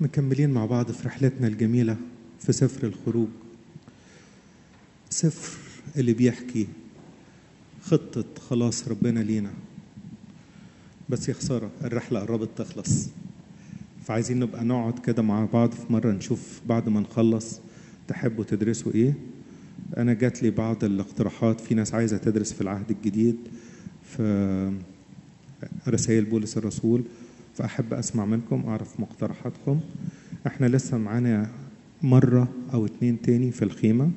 مكملين مع بعض في رحلتنا الجميلة في سفر الخروج سفر اللي بيحكي خطة خلاص ربنا لينا بس يا خسارة الرحلة قربت تخلص فعايزين نبقى نقعد كده مع بعض في مرة نشوف بعد ما نخلص تحبوا تدرسوا ايه انا جات لي بعض الاقتراحات في ناس عايزة تدرس في العهد الجديد في رسائل بولس الرسول فأحب أسمع منكم أعرف مقترحاتكم احنا لسه معانا مرة أو اتنين تاني في الخيمة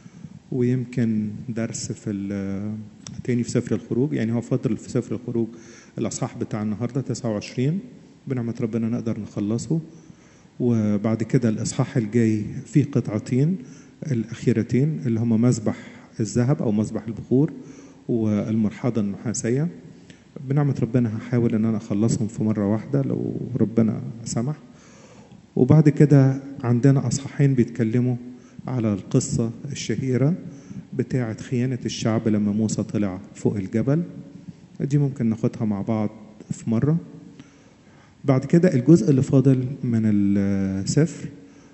ويمكن درس في تاني في سفر الخروج يعني هو فاضل في سفر الخروج الأصحاح بتاع النهاردة 29 بنعمة ربنا نقدر نخلصه وبعد كده الإصحاح الجاي فيه قطعتين الأخيرتين اللي هما مذبح الذهب أو مذبح البخور والمرحاضة النحاسية بنعمة ربنا هحاول إن أنا أخلصهم في مرة واحدة لو ربنا سمح وبعد كده عندنا أصحاحين بيتكلموا على القصة الشهيرة بتاعة خيانة الشعب لما موسى طلع فوق الجبل دي ممكن ناخدها مع بعض في مرة بعد كده الجزء اللي فاضل من السفر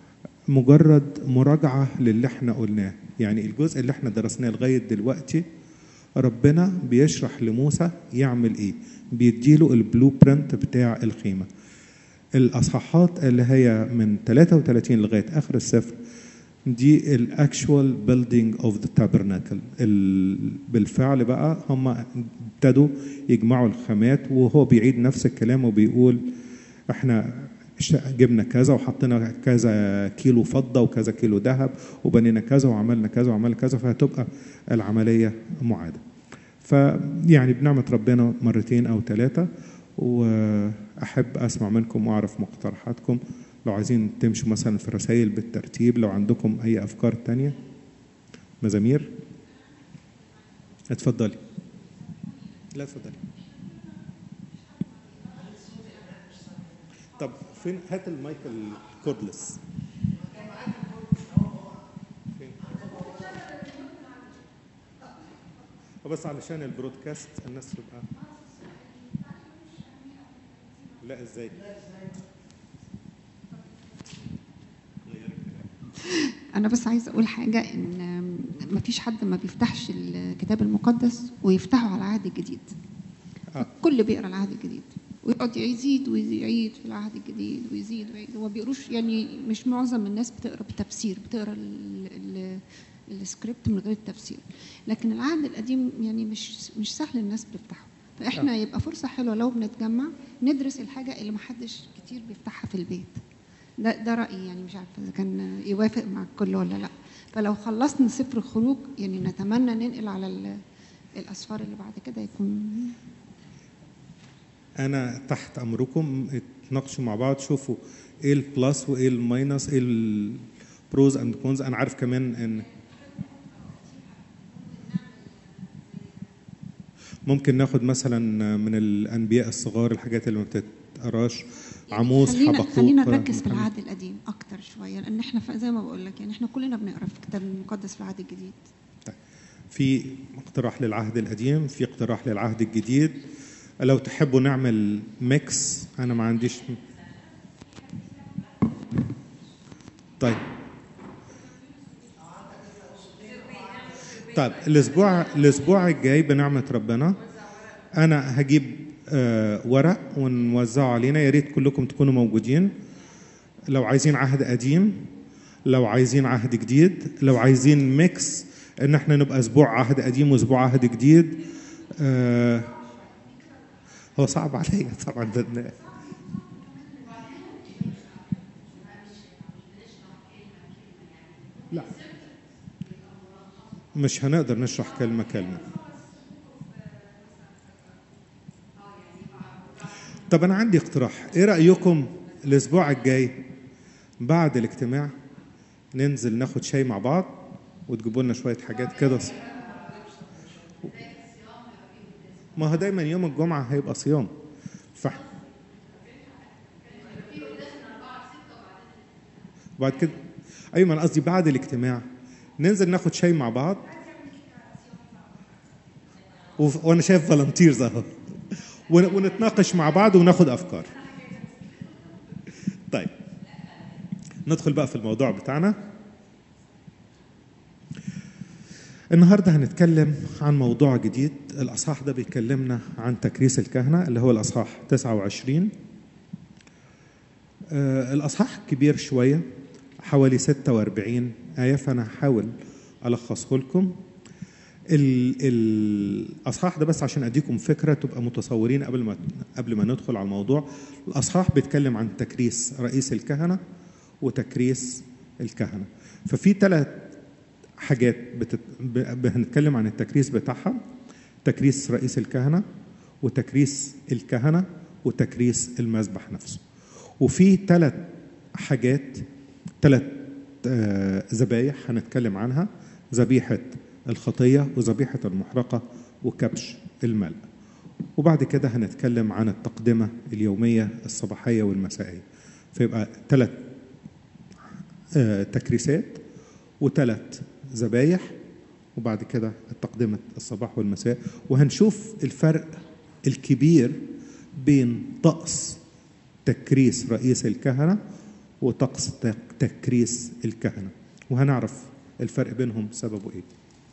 مجرد مراجعة للي احنا قلناه يعني الجزء اللي احنا درسناه لغاية دلوقتي ربنا بيشرح لموسى يعمل ايه بيديله البلو برنت بتاع الخيمة الأصحاحات اللي هي من 33 لغاية آخر السفر دي الاكشوال بيلدينج اوف ذا تابرناكل بالفعل بقى هم ابتدوا يجمعوا الخامات وهو بيعيد نفس الكلام وبيقول احنا جبنا كذا وحطينا كذا كيلو فضة وكذا كيلو ذهب وبنينا كذا وعملنا كذا وعملنا كذا فهتبقى العملية معادة فيعني بنعمة ربنا مرتين أو ثلاثة وأحب أسمع منكم وأعرف مقترحاتكم لو عايزين تمشوا مثلا في الرسائل بالترتيب لو عندكم أي أفكار تانية مزامير اتفضلي لا اتفضلي طب فين هات المايك الكوردلس بس علشان البرودكاست الناس تبقى لا ازاي انا بس عايزه اقول حاجه ان ما فيش حد ما بيفتحش الكتاب المقدس ويفتحه على العهد الجديد آه. كل بيقرا العهد الجديد ويقعد يزيد ويعيد في العهد الجديد ويزيد ويعيد هو بيقروش يعني مش معظم الناس بتقرا بتفسير بتقرا ال- ال- السكريبت من غير التفسير لكن العهد القديم يعني مش مش سهل الناس بتفتحه فاحنا يبقى فرصه حلوه لو بنتجمع ندرس الحاجه اللي ما حدش كتير بيفتحها في البيت ده ده رايي يعني مش عارفه اذا كان يوافق مع الكل ولا لا فلو خلصنا سفر الخروج يعني نتمنى ننقل على ال- الاسفار اللي بعد كده يكون انا تحت امركم اتناقشوا مع بعض شوفوا ايه البلس وايه الماينس ايه البروز اند كونز انا عارف كمان ان ممكن ناخد مثلا من الانبياء الصغار الحاجات اللي ما بتتقراش عموس خلينا حبقوق خلينا نركز في محمد. العهد القديم اكتر شويه لان احنا ف- زي ما بقول لك يعني احنا كلنا بنقرا في الكتاب المقدس في العهد الجديد في اقتراح للعهد القديم في اقتراح للعهد الجديد لو تحبوا نعمل ميكس انا ما عنديش طيب طيب الاسبوع الاسبوع الجاي بنعمه ربنا انا هجيب آه، ورق ونوزعه علينا يا ريت كلكم تكونوا موجودين لو عايزين عهد قديم لو عايزين عهد جديد لو عايزين ميكس ان احنا نبقى اسبوع عهد قديم واسبوع عهد جديد آه هو صعب عليا طبعا ده لا مش هنقدر نشرح كلمه كلمه طب انا عندي اقتراح ايه رايكم الاسبوع الجاي بعد الاجتماع ننزل ناخد شاي مع بعض وتجيبوا لنا شويه حاجات كده ما هو دايما يوم الجمعه هيبقى صيام ف وبعد كده ايوه ما انا قصدي بعد الاجتماع ننزل ناخد شاي مع بعض وف- وانا شايف فالنتيرز اهو ون- ونتناقش مع بعض وناخد افكار طيب ندخل بقى في الموضوع بتاعنا النهارده هنتكلم عن موضوع جديد الاصحاح ده بيكلمنا عن تكريس الكهنه اللي هو الاصحاح 29 آه الاصحاح كبير شويه حوالي 46 ايه فانا هحاول الخصه لكم الاصحاح ده بس عشان اديكم فكره تبقى متصورين قبل ما قبل ما ندخل على الموضوع الاصحاح بيتكلم عن تكريس رئيس الكهنه وتكريس الكهنه ففي ثلاث حاجات بتت... ب... هنتكلم عن التكريس بتاعها تكريس رئيس الكهنه وتكريس الكهنه وتكريس المذبح نفسه وفي ثلاث حاجات ثلاث ذبايح آه هنتكلم عنها ذبيحه الخطيه وذبيحه المحرقه وكبش الملء وبعد كده هنتكلم عن التقدمه اليوميه الصباحيه والمسائيه فيبقى ثلاث آه تكريسات وثلاث ذبايح وبعد كده التقدمة الصباح والمساء وهنشوف الفرق الكبير بين طقس تكريس رئيس الكهنة وطقس تكريس الكهنة وهنعرف الفرق بينهم سببه ايه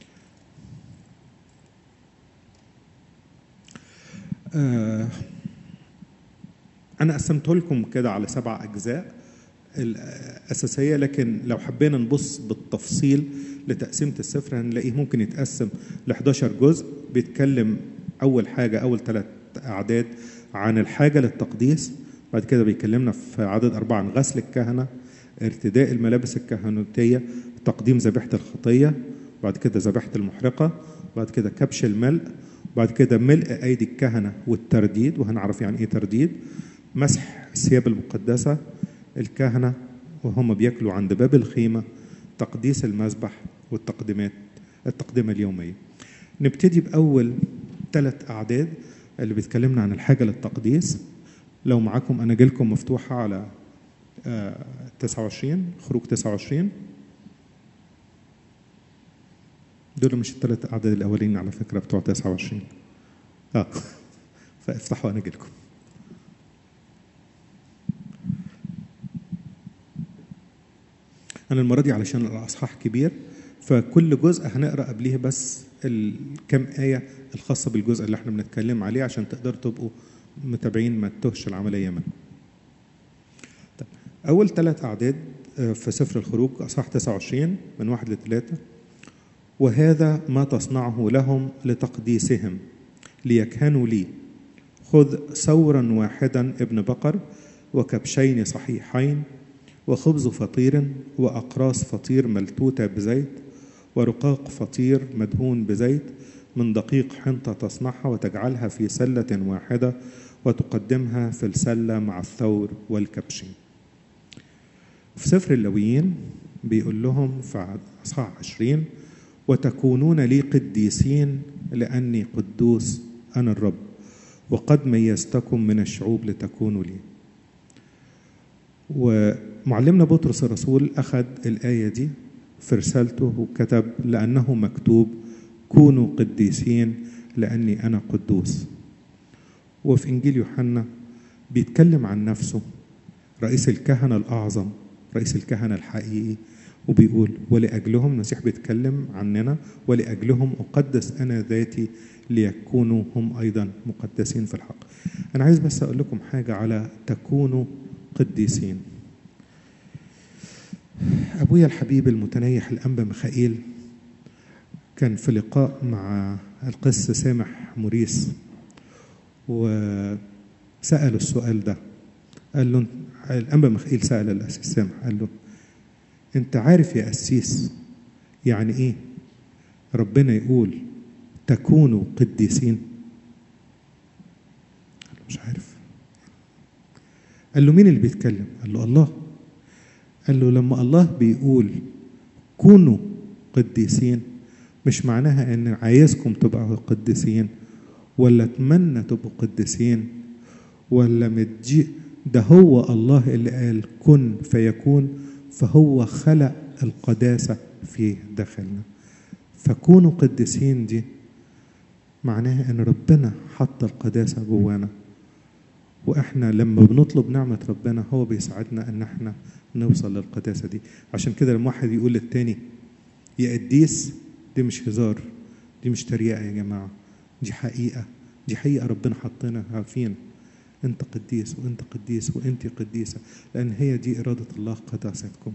آه أنا قسمته لكم كده على سبع أجزاء الأساسية لكن لو حبينا نبص بالتفصيل لتقسيمة السفر هنلاقيه ممكن يتقسم ل 11 جزء بيتكلم أول حاجة أول ثلاث أعداد عن الحاجة للتقديس بعد كده بيكلمنا في عدد أربعة عن غسل الكهنة ارتداء الملابس الكهنوتية تقديم ذبيحة الخطية بعد كده ذبيحة المحرقة بعد كده كبش الملء بعد كده ملء أيدي الكهنة والترديد وهنعرف يعني إيه ترديد مسح الثياب المقدسة الكهنة وهم بياكلوا عند باب الخيمة تقديس المذبح والتقديمات التقدمة اليومية نبتدي بأول ثلاث أعداد اللي بيتكلمنا عن الحاجة للتقديس لو معاكم أناجيلكم مفتوحة على 29 خروج 29 دول مش الثلاث أعداد الأولين على فكرة بتوع 29 اه فافتحوا أناجيلكم أنا المرة دي علشان الأصحاح كبير فكل جزء هنقرأ قبليه بس الكم آية الخاصة بالجزء اللي احنا بنتكلم عليه عشان تقدروا تبقوا متابعين ما تتوهش العملية منه. طيب أول ثلاث أعداد في سفر الخروج أصحاح 29 من واحد لثلاثة وهذا ما تصنعه لهم لتقديسهم ليكهنوا لي خذ ثورا واحدا ابن بقر وكبشين صحيحين وخبز فطير وأقراص فطير ملتوتة بزيت ورقاق فطير مدهون بزيت من دقيق حنطة تصنعها وتجعلها في سلة واحدة وتقدمها في السلة مع الثور والكبشين في سفر اللويين بيقول لهم في أصحاح عشرين وتكونون لي قديسين لأني قدوس أنا الرب وقد ميزتكم من الشعوب لتكونوا لي ومعلمنا بطرس الرسول أخذ الآية دي في رسالته وكتب لأنه مكتوب كونوا قديسين لأني أنا قدوس وفي إنجيل يوحنا بيتكلم عن نفسه رئيس الكهنة الأعظم رئيس الكهنة الحقيقي وبيقول ولأجلهم المسيح بيتكلم عننا ولأجلهم أقدس أنا ذاتي ليكونوا هم أيضا مقدسين في الحق أنا عايز بس أقول لكم حاجة على تكونوا قديسين أبويا الحبيب المتنيح الأنبا ميخائيل كان في لقاء مع القس سامح موريس وسأل السؤال ده قال له الأنبا ميخائيل سأل الأسيس سامح قال له أنت عارف يا أسيس يعني إيه ربنا يقول تكونوا قديسين مش عارف قال له مين اللي بيتكلم قال له الله قال له لما الله بيقول كونوا قديسين مش معناها ان عايزكم تبقوا قديسين ولا اتمنى تبقوا قديسين ولا متجي ده هو الله اللي قال كن فيكون فهو خلق القداسة في داخلنا فكونوا قديسين دي معناها ان ربنا حط القداسة جوانا واحنا لما بنطلب نعمه ربنا هو بيساعدنا ان احنا نوصل للقداسه دي عشان كده لما واحد يقول للتاني يا قديس دي مش هزار دي مش تريقه يا جماعه دي حقيقه دي حقيقه ربنا حطينا فين انت قديس وانت قديس وانت قديسه لان هي دي اراده الله قداستكم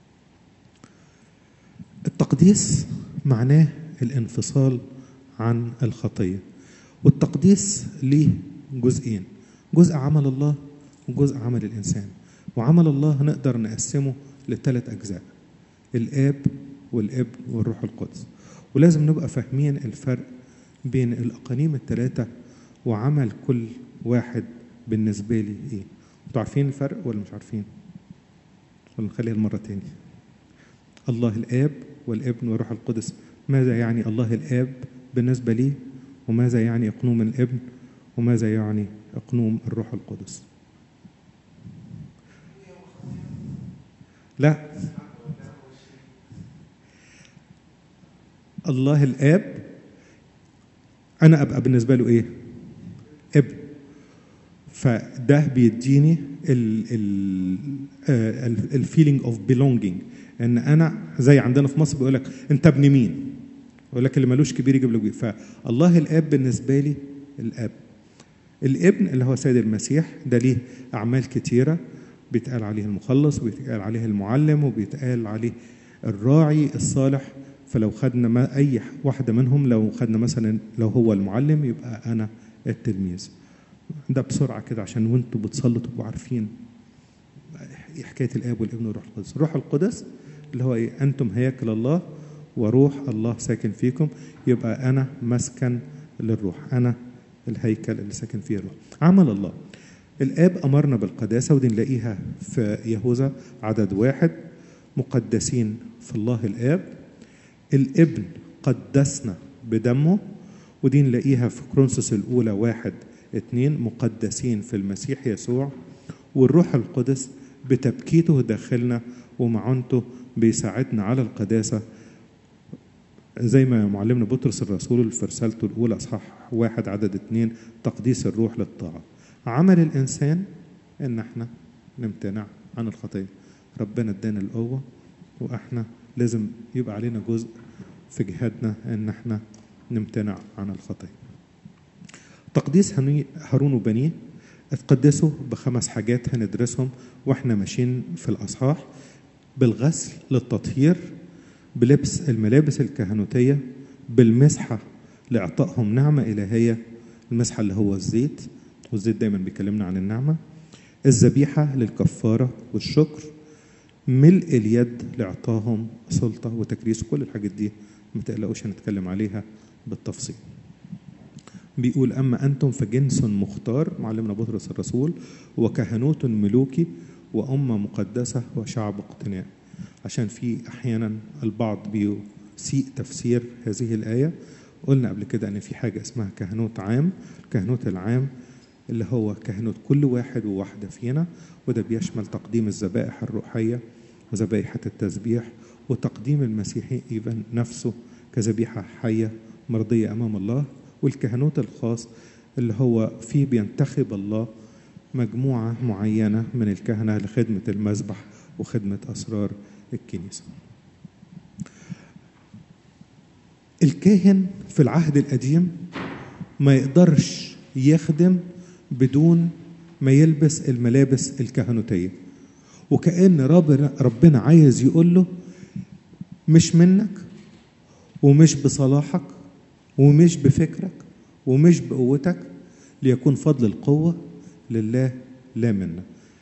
التقديس معناه الانفصال عن الخطيه والتقديس ليه جزئين جزء عمل الله وجزء عمل الانسان وعمل الله نقدر نقسمه لثلاث اجزاء الاب والابن والروح القدس ولازم نبقى فاهمين الفرق بين الاقانيم الثلاثه وعمل كل واحد بالنسبه لي ايه انتوا عارفين الفرق ولا مش عارفين ولا نخليها المره تاني الله الاب والابن والروح القدس ماذا يعني الله الاب بالنسبه لي وماذا يعني اقنوم الابن وماذا يعني اقنوم الروح القدس لا الله الاب انا ابقى بالنسبه له ايه ابن فده بيديني الفيلينج اوف بيلونجينج ان انا زي عندنا في مصر بيقول لك انت ابن مين يقول لك اللي ملوش كبير يجيب له كبير فالله الاب بالنسبه لي الاب الابن اللي هو سيد المسيح ده ليه اعمال كتيره بيتقال عليه المخلص وبيتقال عليه المعلم وبيتقال عليه الراعي الصالح فلو خدنا ما اي واحده منهم لو خدنا مثلا لو هو المعلم يبقى انا التلميذ ده بسرعه كده عشان وانتوا بتصلوا تبقوا عارفين حكايه الاب والابن والروح القدس الروح القدس اللي هو ايه انتم هياكل الله وروح الله ساكن فيكم يبقى انا مسكن للروح انا الهيكل اللي ساكن فيه الروح عمل الله الاب امرنا بالقداسه ودي نلاقيها في يهوذا عدد واحد مقدسين في الله الاب الابن قدسنا بدمه ودي نلاقيها في كرونسوس الاولى واحد اتنين مقدسين في المسيح يسوع والروح القدس بتبكيته داخلنا ومعونته بيساعدنا على القداسة زي ما معلمنا بطرس الرسول في رسالته الأولى أصحاح واحد عدد اتنين تقديس الروح للطاعة عمل الإنسان إن احنا نمتنع عن الخطية ربنا ادانا القوة وإحنا لازم يبقى علينا جزء في جهادنا إن احنا نمتنع عن الخطية تقديس هارون وبنيه اتقدسوا بخمس حاجات هندرسهم واحنا ماشيين في الاصحاح بالغسل للتطهير بلبس الملابس الكهنوتيه بالمسحه لاعطائهم نعمه الهيه المسحه اللي هو الزيت والزيت دايما بيكلمنا عن النعمه الذبيحه للكفاره والشكر ملء اليد لاعطاهم سلطه وتكريس كل الحاجات دي ما تقلقوش هنتكلم عليها بالتفصيل بيقول أما أنتم فجنس مختار معلمنا بطرس الرسول وكهنوت ملوكي وأمة مقدسة وشعب اقتناء عشان في أحيانا البعض بيسيء تفسير هذه الآية قلنا قبل كده أن في حاجة اسمها كهنوت عام الكهنوت العام اللي هو كهنوت كل واحد وواحدة فينا وده بيشمل تقديم الذبائح الروحية وذبائح التسبيح وتقديم المسيحي إيفان نفسه كذبيحة حية مرضية أمام الله والكهنوت الخاص اللي هو فيه بينتخب الله مجموعة معينة من الكهنة لخدمة المذبح وخدمة أسرار الكنيسة الكاهن في العهد القديم ما يقدرش يخدم بدون ما يلبس الملابس الكهنوتية وكأن ربنا, ربنا عايز يقول له مش منك ومش بصلاحك ومش بفكرك ومش بقوتك ليكون فضل القوة لله لا منا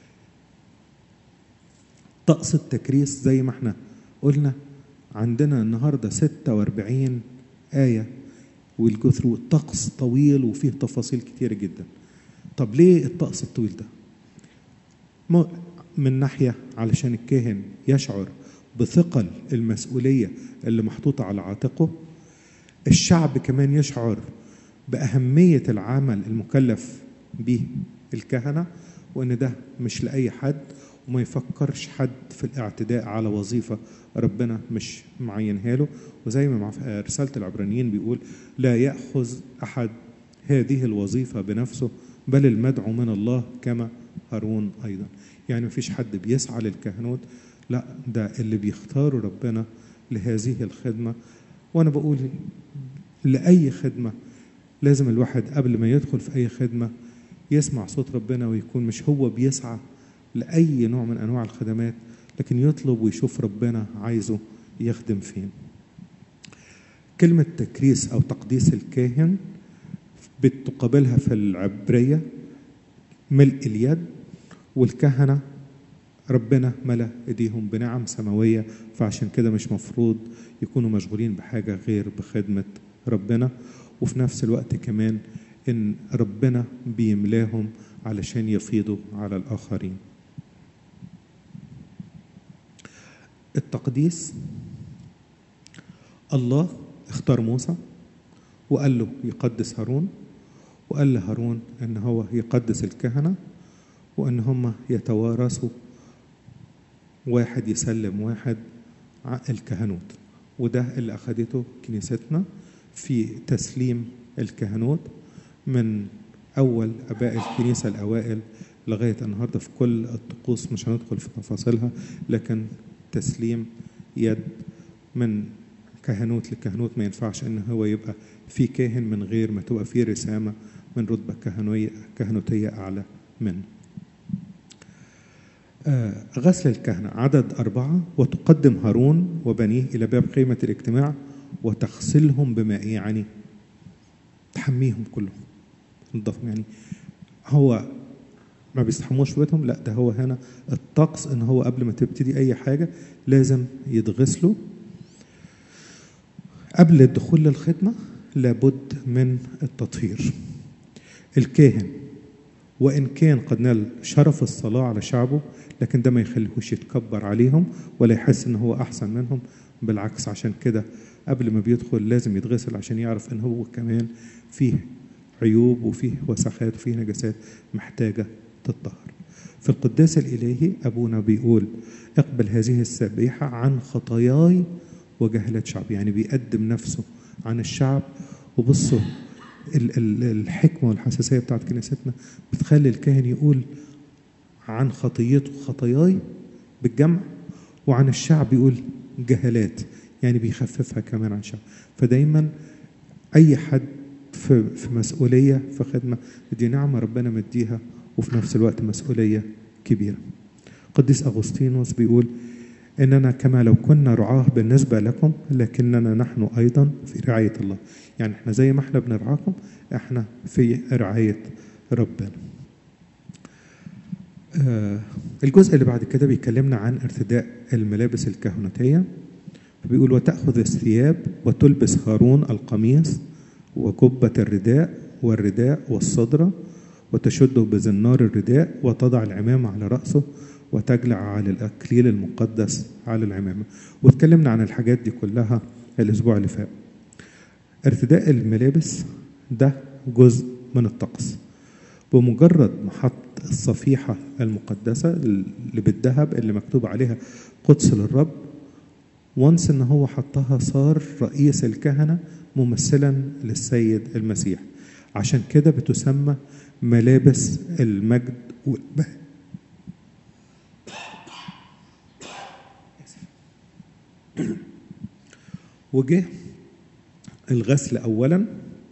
طقس التكريس زي ما احنا قلنا عندنا النهارده 46 آية والجثر والطقس طويل وفيه تفاصيل كتيرة جدا طب ليه الطقس الطويل ده من ناحية علشان الكاهن يشعر بثقل المسؤولية اللي محطوطة على عاتقه الشعب كمان يشعر بأهمية العمل المكلف به الكهنة وإن ده مش لأي حد وما يفكرش حد في الاعتداء على وظيفة ربنا مش معينها له وزي ما في رسالة العبرانيين بيقول لا يأخذ أحد هذه الوظيفة بنفسه بل المدعو من الله كما هارون أيضا يعني مفيش حد بيسعى للكهنوت لا ده اللي بيختاروا ربنا لهذه الخدمة وأنا بقول لأي خدمة لازم الواحد قبل ما يدخل في أي خدمة يسمع صوت ربنا ويكون مش هو بيسعى لأي نوع من أنواع الخدمات لكن يطلب ويشوف ربنا عايزه يخدم فين كلمة تكريس أو تقديس الكاهن بتقابلها في العبرية ملء اليد والكهنة ربنا ملا ايديهم بنعم سماوية فعشان كده مش مفروض يكونوا مشغولين بحاجة غير بخدمة ربنا وفي نفس الوقت كمان ان ربنا بيملاهم علشان يفيضوا على الآخرين التقديس الله اختار موسى وقال له يقدس هارون وقال لهارون ان هو يقدس الكهنه وان هم يتوارثوا واحد يسلم واحد الكهنوت وده اللي اخذته كنيستنا في تسليم الكهنوت من اول اباء الكنيسه الاوائل لغايه النهارده في كل الطقوس مش هندخل في تفاصيلها لكن تسليم يد من كهنوت لكهنوت ما ينفعش ان هو يبقى في كاهن من غير ما تبقى في رسامه من رتبه كهنويه كهنوتيه اعلى منه. آه غسل الكهنة عدد أربعة وتقدم هارون وبنيه إلى باب خيمة الاجتماع وتغسلهم بماء يعني تحميهم كلهم تنظفهم يعني هو ما بيستحموش في بيتهم لا ده هو هنا الطقس ان هو قبل ما تبتدي اي حاجه لازم يتغسلوا قبل الدخول للخدمه لابد من التطهير الكاهن وان كان قد نال شرف الصلاه على شعبه لكن ده ما يخليهوش يتكبر عليهم ولا يحس ان هو احسن منهم بالعكس عشان كده قبل ما بيدخل لازم يتغسل عشان يعرف ان هو كمان فيه عيوب وفيه وسخات وفيه نجاسات محتاجه تطهر في القداس الإلهي أبونا بيقول اقبل هذه السبيحة عن خطاياي وجهلة شعب يعني بيقدم نفسه عن الشعب وبصوا الحكمة والحساسية بتاعت كنيستنا بتخلي الكاهن يقول عن خطيته خطاياي بالجمع وعن الشعب يقول جهلات يعني بيخففها كمان عن الشعب فدايما أي حد في في مسؤولية في خدمة دي نعمة ربنا مديها وفي نفس الوقت مسؤولية كبيرة قديس أغسطينوس بيقول إننا كما لو كنا رعاه بالنسبة لكم لكننا نحن أيضا في رعاية الله يعني إحنا زي ما إحنا بنرعاكم إحنا في رعاية ربنا آه الجزء اللي بعد كده بيكلمنا عن ارتداء الملابس الكهنوتية بيقول وتأخذ الثياب وتلبس هارون القميص وجبة الرداء والرداء والصدرة وتشده بزنار الرداء وتضع العمامة على رأسه وتجلع على الأكليل المقدس على العمامة واتكلمنا عن الحاجات دي كلها الأسبوع اللي فات ارتداء الملابس ده جزء من الطقس بمجرد ما حط الصفيحة المقدسة اللي بالذهب اللي مكتوب عليها قدس للرب وانس ان هو حطها صار رئيس الكهنة ممثلا للسيد المسيح عشان كده بتسمى ملابس المجد والبهاء وجه الغسل اولا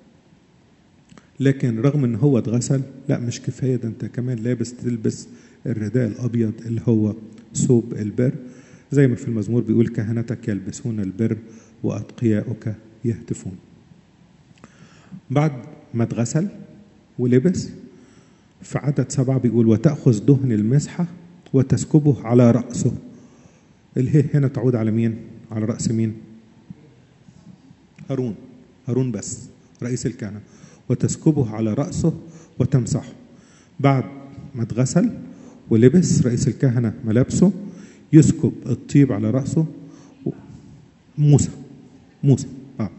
لكن رغم ان هو اتغسل لا مش كفايه ده انت كمان لابس تلبس الرداء الابيض اللي هو ثوب البر زي ما في المزمور بيقول كهنتك يلبسون البر واتقياؤك يهتفون بعد ما اتغسل ولبس في عدد سبعة بيقول وتأخذ دهن المسحة وتسكبه على رأسه الهي هنا تعود على مين؟ على رأس مين؟ هارون هارون بس رئيس الكهنة وتسكبه على رأسه وتمسحه بعد ما اتغسل ولبس رئيس الكهنة ملابسه يسكب الطيب على رأسه موسى موسى آه.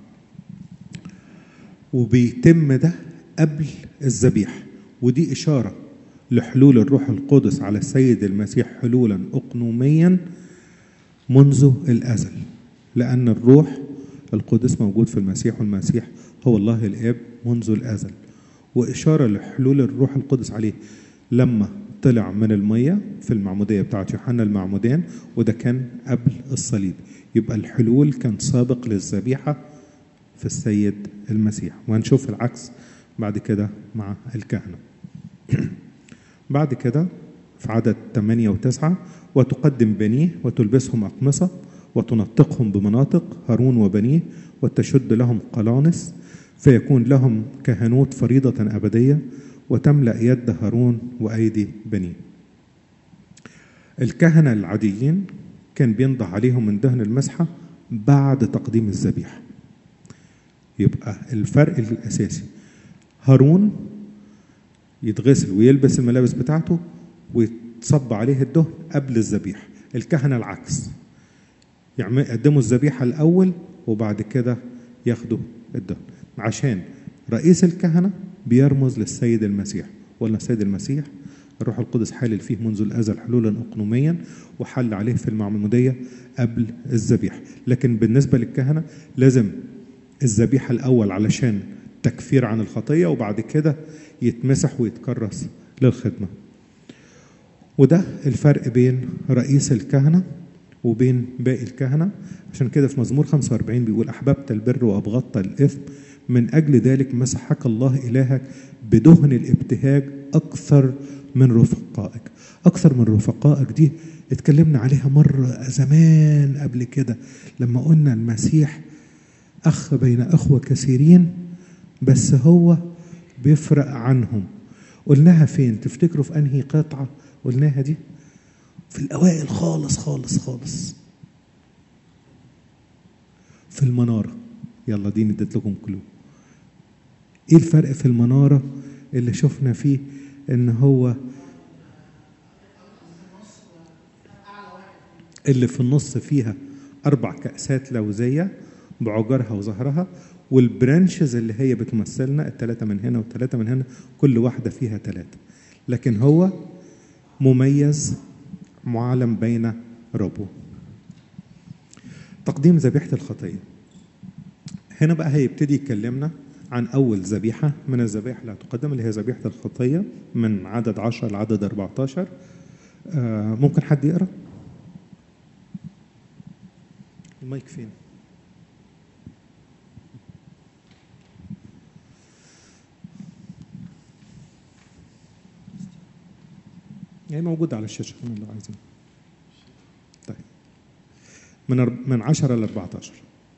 وبيتم ده قبل الذبيحة ودي إشارة لحلول الروح القدس على السيد المسيح حلولا أقنوميا منذ الأزل لأن الروح القدس موجود في المسيح والمسيح هو الله الآب منذ الأزل وإشارة لحلول الروح القدس عليه لما طلع من المية في المعمودية بتاعت يوحنا المعمودان وده كان قبل الصليب يبقى الحلول كان سابق للذبيحة في السيد المسيح وهنشوف العكس بعد كده مع الكهنة بعد كده في عدد 8 و9 وتقدم بنيه وتلبسهم أقمصة وتنطقهم بمناطق هارون وبنيه وتشد لهم قلانس فيكون لهم كهنوت فريضة أبدية وتملأ يد هارون وأيدي بنيه الكهنة العاديين كان بينضح عليهم من دهن المسحة بعد تقديم الذبيحة يبقى الفرق الأساسي هارون يتغسل ويلبس الملابس بتاعته ويتصب عليه الدهن قبل الذبيحة الكهنة العكس يقدموا الذبيحة الأول وبعد كده ياخدوا الدهن عشان رئيس الكهنة بيرمز للسيد المسيح ولا السيد المسيح الروح القدس حالل فيه منذ الأزل حلولا أقنوميا وحل عليه في المعمودية قبل الذبيحة لكن بالنسبة للكهنة لازم الذبيحة الأول علشان تكفير عن الخطية وبعد كده يتمسح ويتكرس للخدمة وده الفرق بين رئيس الكهنة وبين باقي الكهنة عشان كده في مزمور 45 بيقول أحببت البر وأبغضت الإثم من أجل ذلك مسحك الله إلهك بدهن الابتهاج أكثر من رفقائك أكثر من رفقائك دي اتكلمنا عليها مرة زمان قبل كده لما قلنا المسيح أخ بين أخوة كثيرين بس هو بيفرق عنهم قلناها فين تفتكروا في أنهي قطعة قلناها دي في الأوائل خالص خالص خالص في المنارة يلا دي اديت لكم كلو ايه الفرق في المنارة اللي شفنا فيه ان هو اللي في النص فيها اربع كأسات لوزية بعجرها وظهرها والبرانشز اللي هي بتمثلنا الثلاثة من هنا والثلاثة من هنا كل واحدة فيها ثلاثة لكن هو مميز معلم بين ربه تقديم ذبيحة الخطية هنا بقى هيبتدي يكلمنا عن أول ذبيحة من الذبائح اللي هتقدم اللي هي ذبيحة الخطية من عدد 10 لعدد 14 آه ممكن حد يقرأ؟ المايك فين؟ هي موجودة على الشاشة من اللي عايزين طيب من من 10 ل 14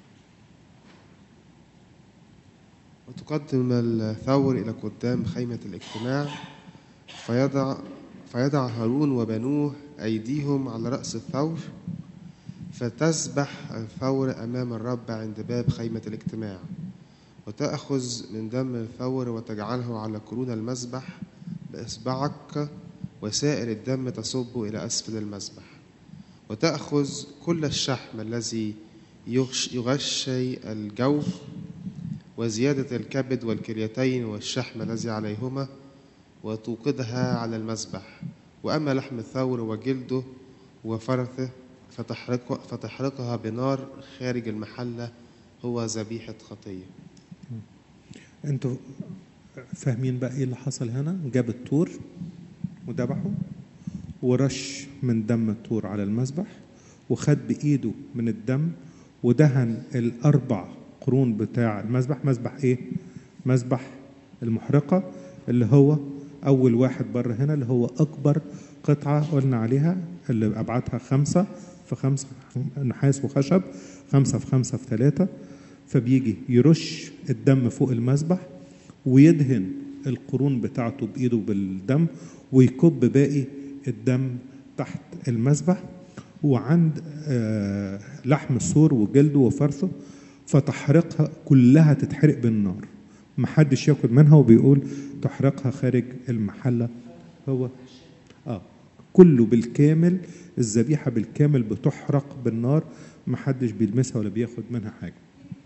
وتقدم الثور إلى قدام خيمة الاجتماع فيضع فيضع هارون وبنوه أيديهم على رأس الثور فتسبح الثور أمام الرب عند باب خيمة الاجتماع وتأخذ من دم الثور وتجعله على قرون المذبح بإصبعك وسائر الدم تصب إلى أسفل المذبح وتأخذ كل الشحم الذي يغشي الجوف وزيادة الكبد والكليتين والشحم الذي عليهما وتوقدها على المذبح وأما لحم الثور وجلده وفرثه فتحرق فتحرقها بنار خارج المحلة هو ذبيحة خطية انتوا فاهمين بقى ايه اللي حصل هنا جاب الطور وذبحه ورش من دم الطور على المذبح وخد بايده من الدم ودهن الاربع قرون بتاع المذبح مذبح ايه مذبح المحرقه اللي هو اول واحد بره هنا اللي هو اكبر قطعه قلنا عليها اللي ابعادها خمسه في خمسه نحاس وخشب خمسه في خمسه في ثلاثه فبيجي يرش الدم فوق المذبح ويدهن القرون بتاعته بايده بالدم ويكب باقي الدم تحت المذبح وعند لحم السور وجلده وفرثه فتحرقها كلها تتحرق بالنار محدش ياكل منها وبيقول تحرقها خارج المحلة هو اه كله بالكامل الذبيحة بالكامل بتحرق بالنار محدش بيلمسها ولا بياخد منها حاجة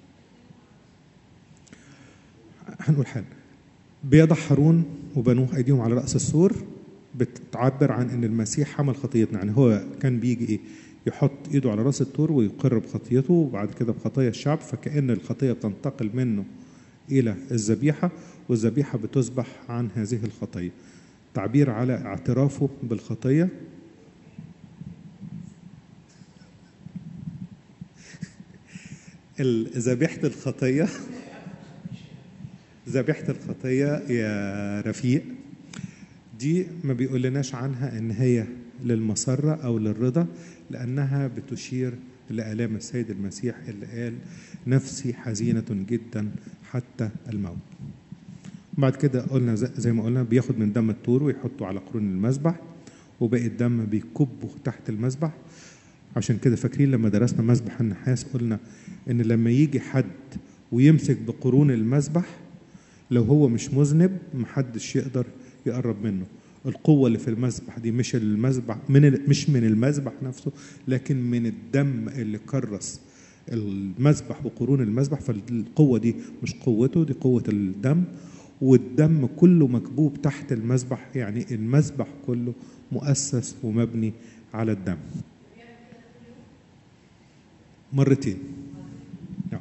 هنقول حاجة بيضع هارون وبنوه أيديهم على رأس السور بتعبر عن ان المسيح حمل خطيتنا يعني هو كان بيجي ايه يحط ايده على راس الطور ويقر بخطيته وبعد كده بخطايا الشعب فكأن الخطيه بتنتقل منه الى الذبيحه والذبيحة بتذبح عن هذه الخطية تعبير على اعترافه بالخطية ال- ذبيحة الخطية ذبيحة الخطية يا رفيق دي ما بيقولناش عنها ان هي للمسرة او للرضا لانها بتشير لآلام السيد المسيح اللي قال نفسي حزينة جدا حتى الموت بعد كده قلنا زي زي ما قلنا بياخد من دم الطور ويحطه على قرون المذبح وباقي الدم بيكبه تحت المذبح عشان كده فاكرين لما درسنا مذبح النحاس قلنا ان لما يجي حد ويمسك بقرون المذبح لو هو مش مذنب محدش يقدر يقرب منه القوة اللي في المذبح دي مش المذبح من ال- مش من المذبح نفسه لكن من الدم اللي كرس المذبح وقرون المذبح فالقوة دي مش قوته دي قوة الدم والدم كله مكبوب تحت المذبح يعني المذبح كله مؤسس ومبني على الدم مرتين نعم.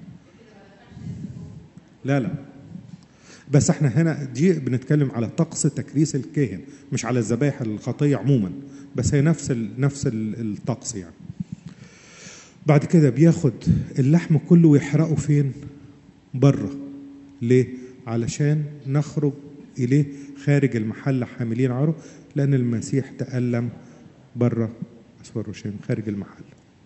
لا لا بس احنا هنا دي بنتكلم على طقس تكريس الكاهن مش على الذبائح الخطيه عموما بس هي نفس ال نفس ال- الطقس يعني بعد كده بياخد اللحم كله ويحرقه فين بره ليه علشان نخرج اليه خارج المحل حاملين عره لان المسيح تألم بره اسوار وشام خارج المحل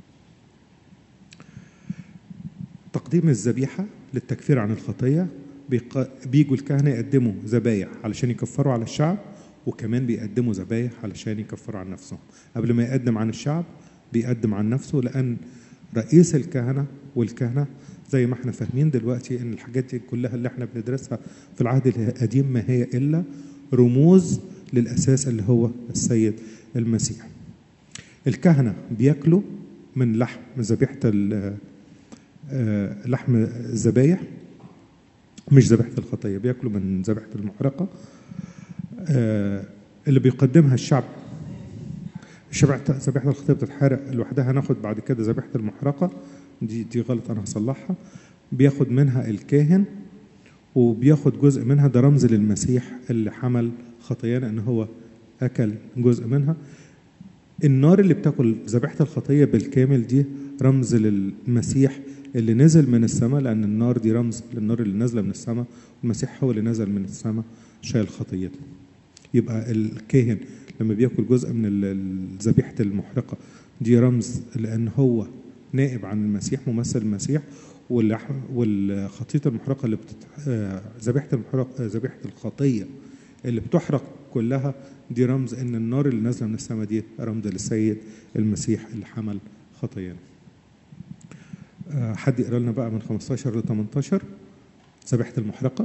تقديم الذبيحة للتكفير عن الخطية بيق- بيجوا الكهنة يقدموا ذبايح علشان يكفروا على الشعب وكمان بيقدموا ذبايح علشان يكفروا عن نفسهم قبل ما يقدم عن الشعب بيقدم عن نفسه لأن رئيس الكهنة والكهنة زي ما احنا فاهمين دلوقتي ان الحاجات دي كلها اللي احنا بندرسها في العهد القديم ما هي الا رموز للاساس اللي هو السيد المسيح. الكهنه بياكلوا من لحم من ذبيحه ال- آه، لحم الذبايح مش ذبيحه الخطيه بياكلوا من ذبيحه المحرقه آه، اللي بيقدمها الشعب شبع ذبيحه الخطيه بتتحرق لوحدها هناخد بعد كده ذبيحه المحرقه دي دي غلط انا هصلحها بياخد منها الكاهن وبياخد جزء منها ده رمز للمسيح اللي حمل خطايانا ان هو اكل جزء منها النار اللي بتاكل ذبيحه الخطيه بالكامل دي رمز للمسيح اللي نزل من السماء لان النار دي رمز للنار اللي نازله من السماء والمسيح هو اللي نزل من السماء شايل خطيتنا يبقى الكاهن لما بياكل جزء من ال- ال- ذبيحه المحرقه دي رمز لان هو نائب عن المسيح ممثل المسيح واللح- والخطيه المحرقه اللي بتت... آه، ذبيحه المحرقه آه، ذبيحه الخطيه اللي بتحرق كلها دي رمز ان النار اللي نازله من السماء دي رمز للسيد المسيح اللي حمل خطايانا. آه، حد يقرا لنا بقى من 15 ل 18 ذبيحه المحرقه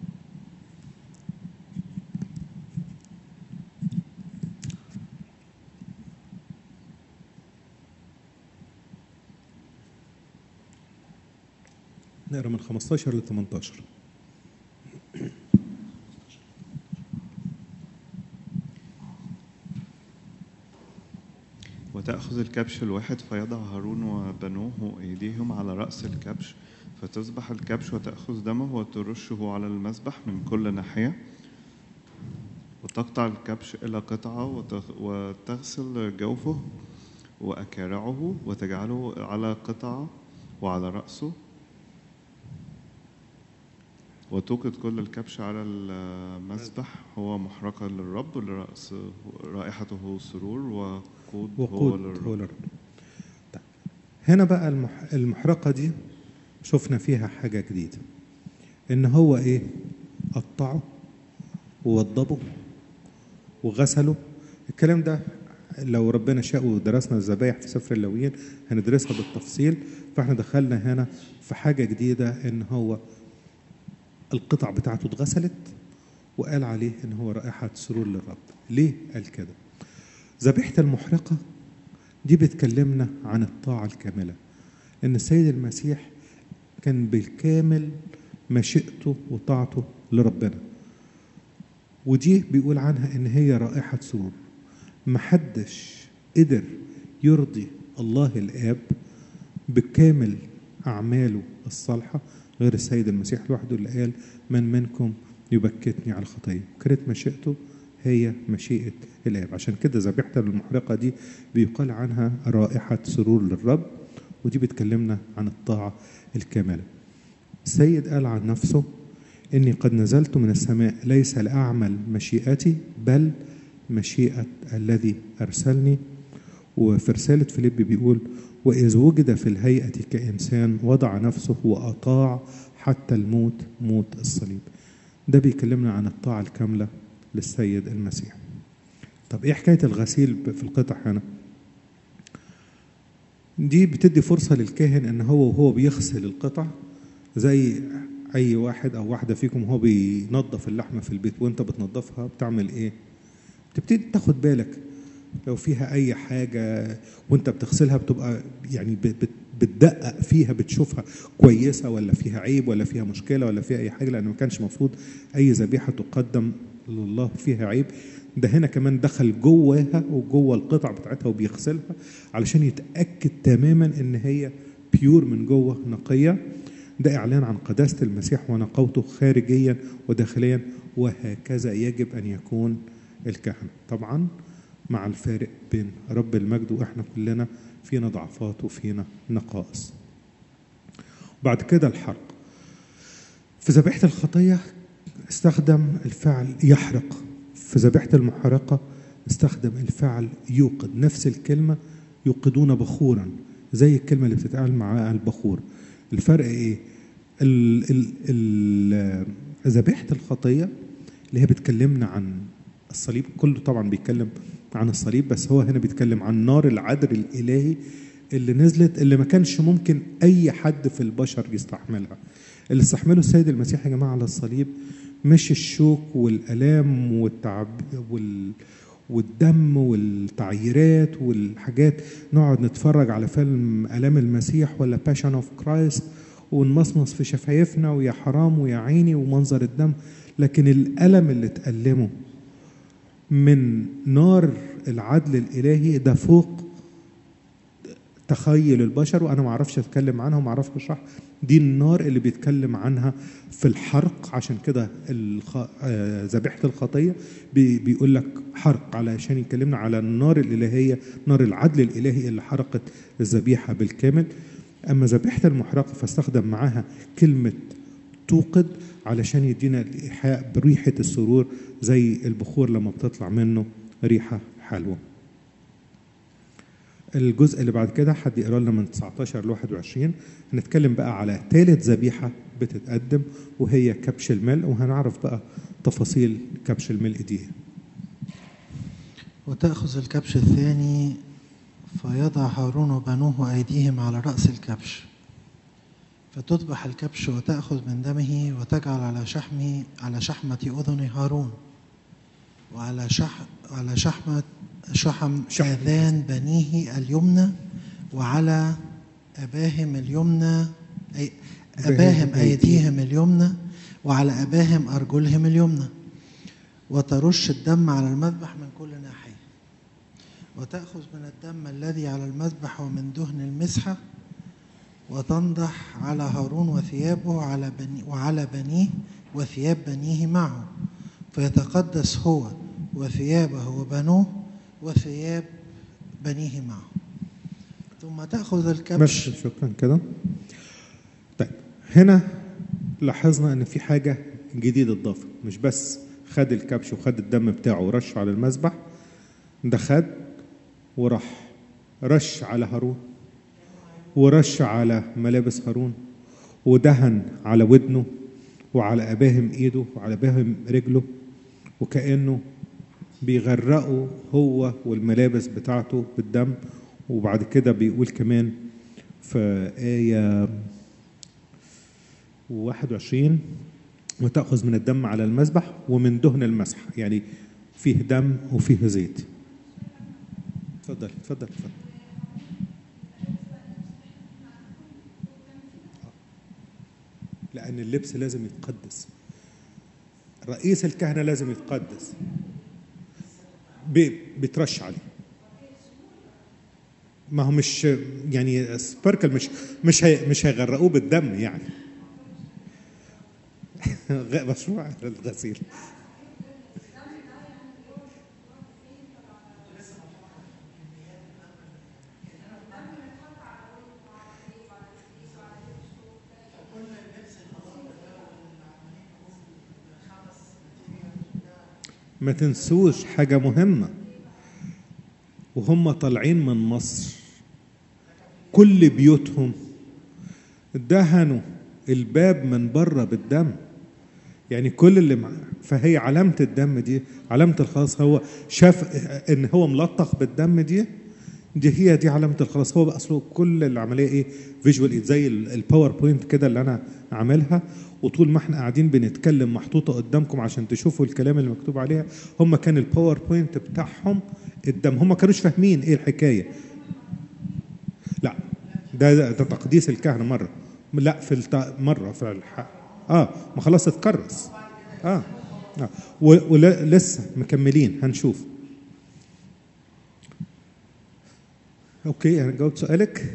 نقرا من 15 ل 18 وتأخذ الكبش الواحد فيضع هارون وبنوه أيديهم على رأس الكبش فتذبح الكبش وتأخذ دمه وترشه على المذبح من كل ناحية وتقطع الكبش إلى قطعة وتغ- وتغسل جوفه وأكارعه وتجعله على قطعة وعلى رأسه وتوقد كل الكبش على المذبح هو محرقة للرب لرأس رائحته سرور وقود هو وقود للرب هو للرب طيب. هنا بقى المح... المحرقة دي شفنا فيها حاجة جديدة إن هو إيه قطعه ووضبه وغسله الكلام ده لو ربنا شاء ودرسنا الذبايح في سفر اللاويين هندرسها بالتفصيل فاحنا دخلنا هنا في حاجة جديدة إن هو القطع بتاعته اتغسلت وقال عليه إن هو رائحة سرور للرب ليه قال كده ذبيحة المحرقة دي بتكلمنا عن الطاعة الكاملة إن السيد المسيح كان بالكامل مشيئته وطاعته لربنا ودي بيقول عنها إن هي رائحة سرور محدش قدر يرضي الله الآب بكامل أعماله الصالحة غير السيد المسيح لوحده اللي قال من منكم يبكتني على الخطية كانت مشيئته هي مشيئة الآب عشان كده ذبيحة المحرقة دي بيقال عنها رائحة سرور للرب ودي بتكلمنا عن الطاعة الكاملة السيد قال عن نفسه إني قد نزلت من السماء ليس لأعمل مشيئتي بل مشيئة الذي أرسلني وفي رسالة فيليب بيقول وإذ وجد في الهيئة كإنسان وضع نفسه وأطاع حتى الموت موت الصليب ده بيكلمنا عن الطاعة الكاملة للسيد المسيح طب إيه حكاية الغسيل في القطع هنا دي بتدي فرصة للكاهن إن هو وهو بيغسل القطع زي أي واحد أو واحدة فيكم هو بينظف اللحمة في البيت وأنت بتنظفها بتعمل إيه؟ بتبتدي تاخد بالك لو فيها اي حاجه وانت بتغسلها بتبقى يعني بتدقق فيها بتشوفها كويسه ولا فيها عيب ولا فيها مشكله ولا فيها اي حاجه لان ما كانش المفروض اي ذبيحه تقدم لله فيها عيب ده هنا كمان دخل جواها وجوه القطع بتاعتها وبيغسلها علشان يتاكد تماما ان هي بيور من جوه نقيه ده اعلان عن قداسه المسيح ونقاوته خارجيا وداخليا وهكذا يجب ان يكون الكهنه طبعا مع الفارق بين رب المجد واحنا كلنا فينا ضعفات وفينا نقائص بعد كده الحرق في ذبيحة الخطية استخدم الفعل يحرق في ذبيحة المحرقة استخدم الفعل يوقد نفس الكلمة يوقدون بخورا زي الكلمة اللي بتتقال مع البخور الفرق ايه ذبيحة الخطية اللي هي بتكلمنا عن الصليب كله طبعا بيتكلم عن الصليب بس هو هنا بيتكلم عن نار العدل الالهي اللي نزلت اللي ما كانش ممكن اي حد في البشر يستحملها اللي استحمله السيد المسيح يا جماعه على الصليب مش الشوك والالام والتعب وال والدم والتعييرات والحاجات نقعد نتفرج على فيلم الام المسيح ولا باشن اوف كرايست ونمصمص في شفايفنا ويا حرام ويا عيني ومنظر الدم لكن الالم اللي تألمه من نار العدل الالهي ده فوق تخيل البشر وانا ما اعرفش اتكلم عنها وما اعرفش اشرح دي النار اللي بيتكلم عنها في الحرق عشان كده ذبيحه الخطيه بي بيقول لك حرق علشان يكلمنا على النار الالهيه نار العدل الالهي اللي حرقت الذبيحه بالكامل اما ذبيحه المحرقه فاستخدم معاها كلمه توقد علشان يدينا الإيحاء بريحة السرور زي البخور لما بتطلع منه ريحة حلوة الجزء اللي بعد كده حد يقرا لنا من 19 ل 21 هنتكلم بقى على ثالث ذبيحة بتتقدم وهي كبش الملء وهنعرف بقى تفاصيل كبش الملء دي وتأخذ الكبش الثاني فيضع هارون وبنوه أيديهم على رأس الكبش فتذبح الكبش وتأخذ من دمه وتجعل على شحمه على شحمة أذن هارون وعلى شح على شحمة شحم آذان بنيه اليمنى وعلى أباهم اليمنى أي أباهم أيديهم اليمنى وعلى أباهم أرجلهم اليمنى وترش الدم على المذبح من كل ناحية وتأخذ من الدم الذي على المذبح ومن دهن المسحة وتنضح على هارون وثيابه على بني وعلى بنيه وثياب بنيه معه فيتقدس هو وثيابه وبنوه وثياب بنيه معه ثم تأخذ الكبش بس شكرا كده طيب هنا لاحظنا ان في حاجة جديدة اتضافت مش بس خد الكبش وخد الدم بتاعه ورشه على المذبح ده خد وراح رش على هارون ورش على ملابس هارون ودهن على ودنه وعلى أباهم إيده وعلى أباهم رجله وكأنه بيغرقوا هو والملابس بتاعته بالدم وبعد كده بيقول كمان في آية 21 وتأخذ من الدم على المذبح ومن دهن المسح يعني فيه دم وفيه زيت اتفضل اتفضل اتفضل لأن اللبس لازم يتقدس رئيس الكهنة لازم يتقدس بيترش عليه ما هو مش يعني سباركل مش مش هي مش هيغرقوه بالدم يعني غ- مشروع الغسيل ما تنسوش حاجة مهمة وهم طالعين من مصر كل بيوتهم دهنوا الباب من بره بالدم يعني كل اللي مع فهي علامة الدم دي علامة الخلاص هو شاف ان هو ملطخ بالدم دي دي هي دي علامة الخلاص هو بقى اصله كل العملية ايه فيجوال زي ال- الباوربوينت كده اللي انا عاملها وطول ما احنا قاعدين بنتكلم محطوطة قدامكم عشان تشوفوا الكلام اللي مكتوب عليها هم كان الباوربوينت بتاعهم الدم هم كانوش فاهمين ايه الحكاية لا ده ده, ده تقديس الكهنة مرة لا في الت... مرة في الح... اه ما خلاص اتكرس اه, آه. و- ولسه مكملين هنشوف اوكي انا جاوبت سؤالك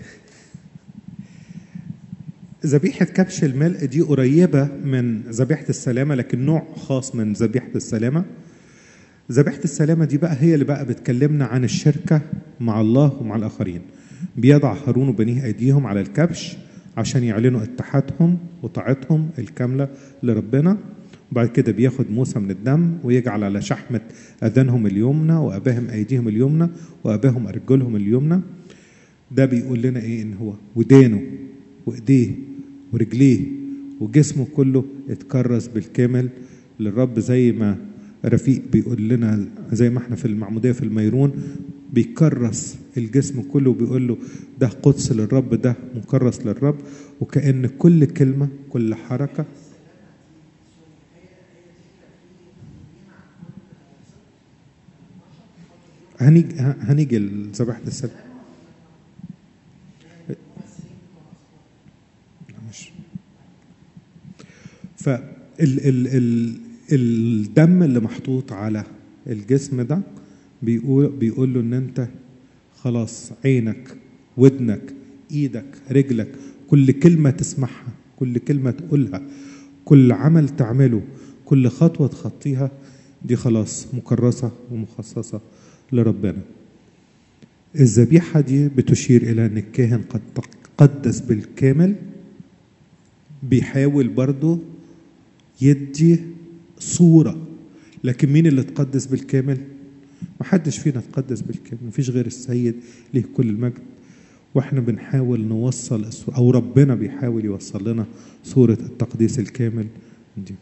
ذبيحة كبش الملء دي قريبة من ذبيحة السلامة لكن نوع خاص من ذبيحة السلامة ذبيحة السلامة دي بقى هي اللي بقى بتكلمنا عن الشركة مع الله ومع الآخرين بيضع هارون وبنيه أيديهم على الكبش عشان يعلنوا اتحادهم وطاعتهم الكاملة لربنا وبعد كده بياخد موسى من الدم ويجعل على شحمة أذانهم اليمنى وأباهم أيديهم اليمنى وأباهم أرجلهم اليمنى ده بيقول لنا إيه إن هو ودانه وإيديه ورجليه وجسمه كله اتكرس بالكامل للرب زي ما رفيق بيقول لنا زي ما احنا في المعمودية في الميرون بيكرس الجسم كله وبيقول له ده قدس للرب ده مكرس للرب وكأن كل كلمة كل حركة هنيجي هنيجي لذبيحة السلام مش فال ال ال الدم اللي محطوط على الجسم ده بيقول بيقول له ان انت خلاص عينك ودنك ايدك رجلك كل كلمه تسمعها كل كلمه تقولها كل عمل تعمله كل خطوه تخطيها دي خلاص مكرسه ومخصصه لربنا الذبيحه دي بتشير الى ان الكاهن قد تقدس بالكامل بيحاول برضه يدي صورة لكن مين اللي تقدس بالكامل ما حدش فينا تقدس بالكامل مفيش غير السيد ليه كل المجد واحنا بنحاول نوصل الصورة او ربنا بيحاول يوصل لنا صورة التقديس الكامل دي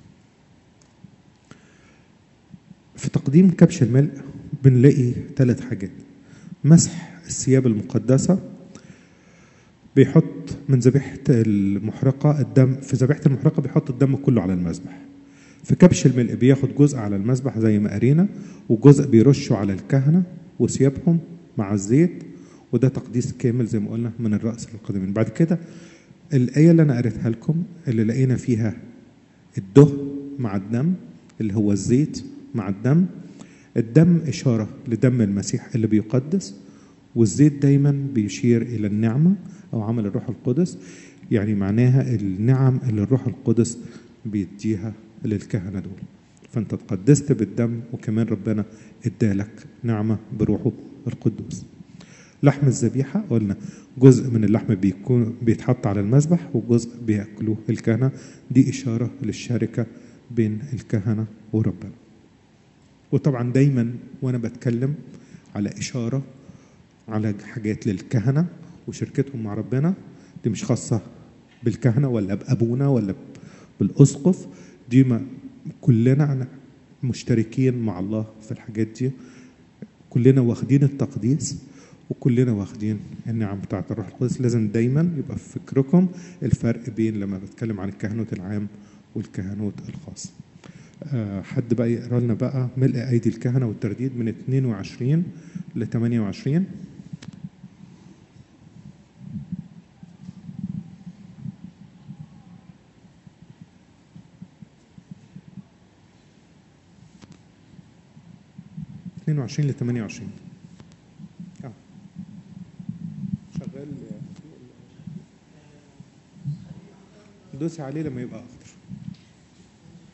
في تقديم كبش الملء بنلاقي ثلاث حاجات مسح الثياب المقدسة بيحط من ذبيحة المحرقة الدم في ذبيحة المحرقة بيحط الدم كله على المذبح في كبش الملء بياخد جزء على المذبح زي ما قرينا وجزء بيرشه على الكهنة وثيابهم مع الزيت وده تقديس كامل زي ما قلنا من الرأس للقدمين بعد كده الآية اللي أنا قريتها لكم اللي لقينا فيها الدهن مع الدم اللي هو الزيت مع الدم الدم إشارة لدم المسيح اللي بيقدس والزيت دايما بيشير إلى النعمة أو عمل الروح القدس يعني معناها النعم اللي الروح القدس بيديها للكهنة دول فأنت تقدست بالدم وكمان ربنا ادالك نعمة بروحه القدوس لحم الذبيحة قلنا جزء من اللحم بيكون بيتحط على المذبح وجزء بياكلوه الكهنة دي إشارة للشركة بين الكهنة وربنا وطبعا دايما وأنا بتكلم على إشارة على حاجات للكهنة وشركتهم مع ربنا دي مش خاصة بالكهنة ولا بأبونا ولا بالأسقف دي ما كلنا مشتركين مع الله في الحاجات دي كلنا واخدين التقديس وكلنا واخدين النعم بتاعة الروح القدس لازم دايما يبقى في فكركم الفرق بين لما بتكلم عن الكهنوت العام والكهنوت الخاص أه حد بقى يقرا لنا بقى ملء ايدي الكهنه والترديد من 22 ل 28 22 ل 28 اه شغال دوسي عليه لما يبقى اخضر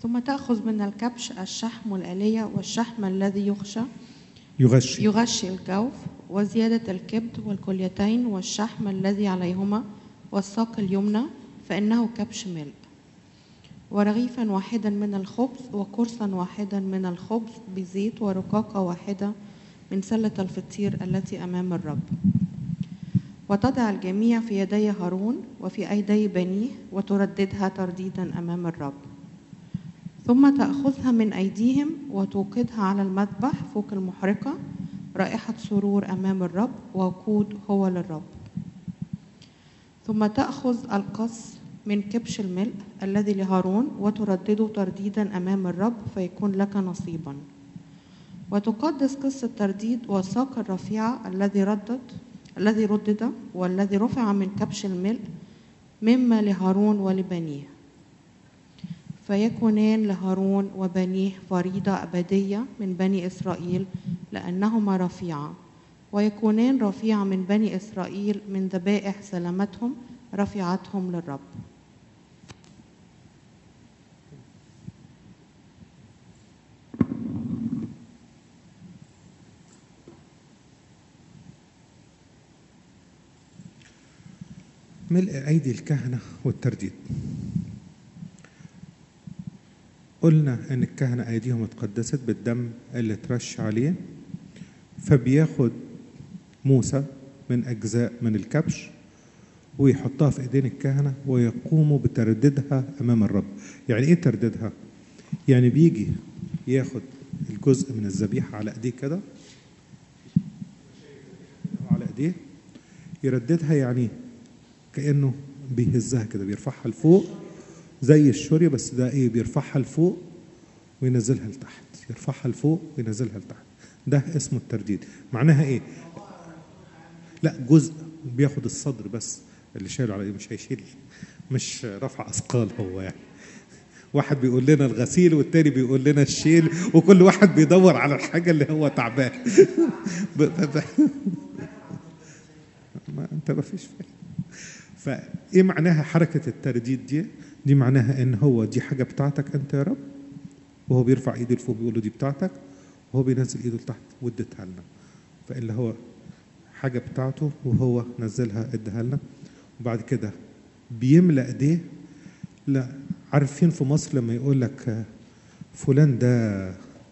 ثم تأخذ من الكبش الشحم والآلية والشحم الذي يخشى يغشي يغشي الجوف وزيادة الكبد والكليتين والشحم الذي عليهما والساق اليمنى فإنه كبش ملء ورغيفا واحدا من الخبز وقرصا واحدا من الخبز بزيت ورقاقة واحدة من سلة الفطير التي أمام الرب وتضع الجميع في يدي هارون وفي أيدي بنيه وترددها ترديدا أمام الرب ثم تأخذها من أيديهم وتوقدها على المذبح فوق المحرقة رائحة سرور أمام الرب وقود هو للرب ثم تأخذ القص من كبش الملء الذي لهارون وتردده ترديدا أمام الرب فيكون لك نصيبا وتقدس قصة الترديد والساق الرفيعة الذي ردد الذي ردد والذي رفع من كبش الملء مما لهارون ولبنيه فيكونان لهارون وبنيه فريضة أبدية من بني إسرائيل لأنهما رفيعة ويكونان رفيعة من بني إسرائيل من ذبائح سلامتهم رفيعتهم للرب ملء أيدي الكهنة والترديد قلنا أن الكهنة أيديهم اتقدست بالدم اللي ترش عليه فبياخد موسى من أجزاء من الكبش ويحطها في ايدين الكهنه ويقوموا بترديدها امام الرب يعني ايه ترديدها يعني بيجي ياخد الجزء من الذبيحه على ايديه كده على ايديه يرددها يعني كانه بيهزها كده بيرفعها لفوق زي الشوريه بس ده ايه بيرفعها لفوق وينزلها لتحت يرفعها لفوق وينزلها لتحت ده اسمه الترديد معناها ايه لا جزء بياخد الصدر بس اللي شايله على مش هيشيل مش رفع اثقال هو يعني واحد بيقول لنا الغسيل والتاني بيقول لنا الشيل وكل واحد بيدور على الحاجه اللي هو تعبان ب- ب- ب- ما انت ما فيش فاهم فايه معناها حركه الترديد دي دي معناها ان هو دي حاجه بتاعتك انت يا رب وهو بيرفع ايده لفوق بيقول له دي بتاعتك وهو بينزل ايده لتحت واديتها لنا فاللي هو حاجه بتاعته وهو نزلها اداها لنا وبعد كده بيملى ايديه لا عارفين في مصر لما يقول لك آه، فلان ده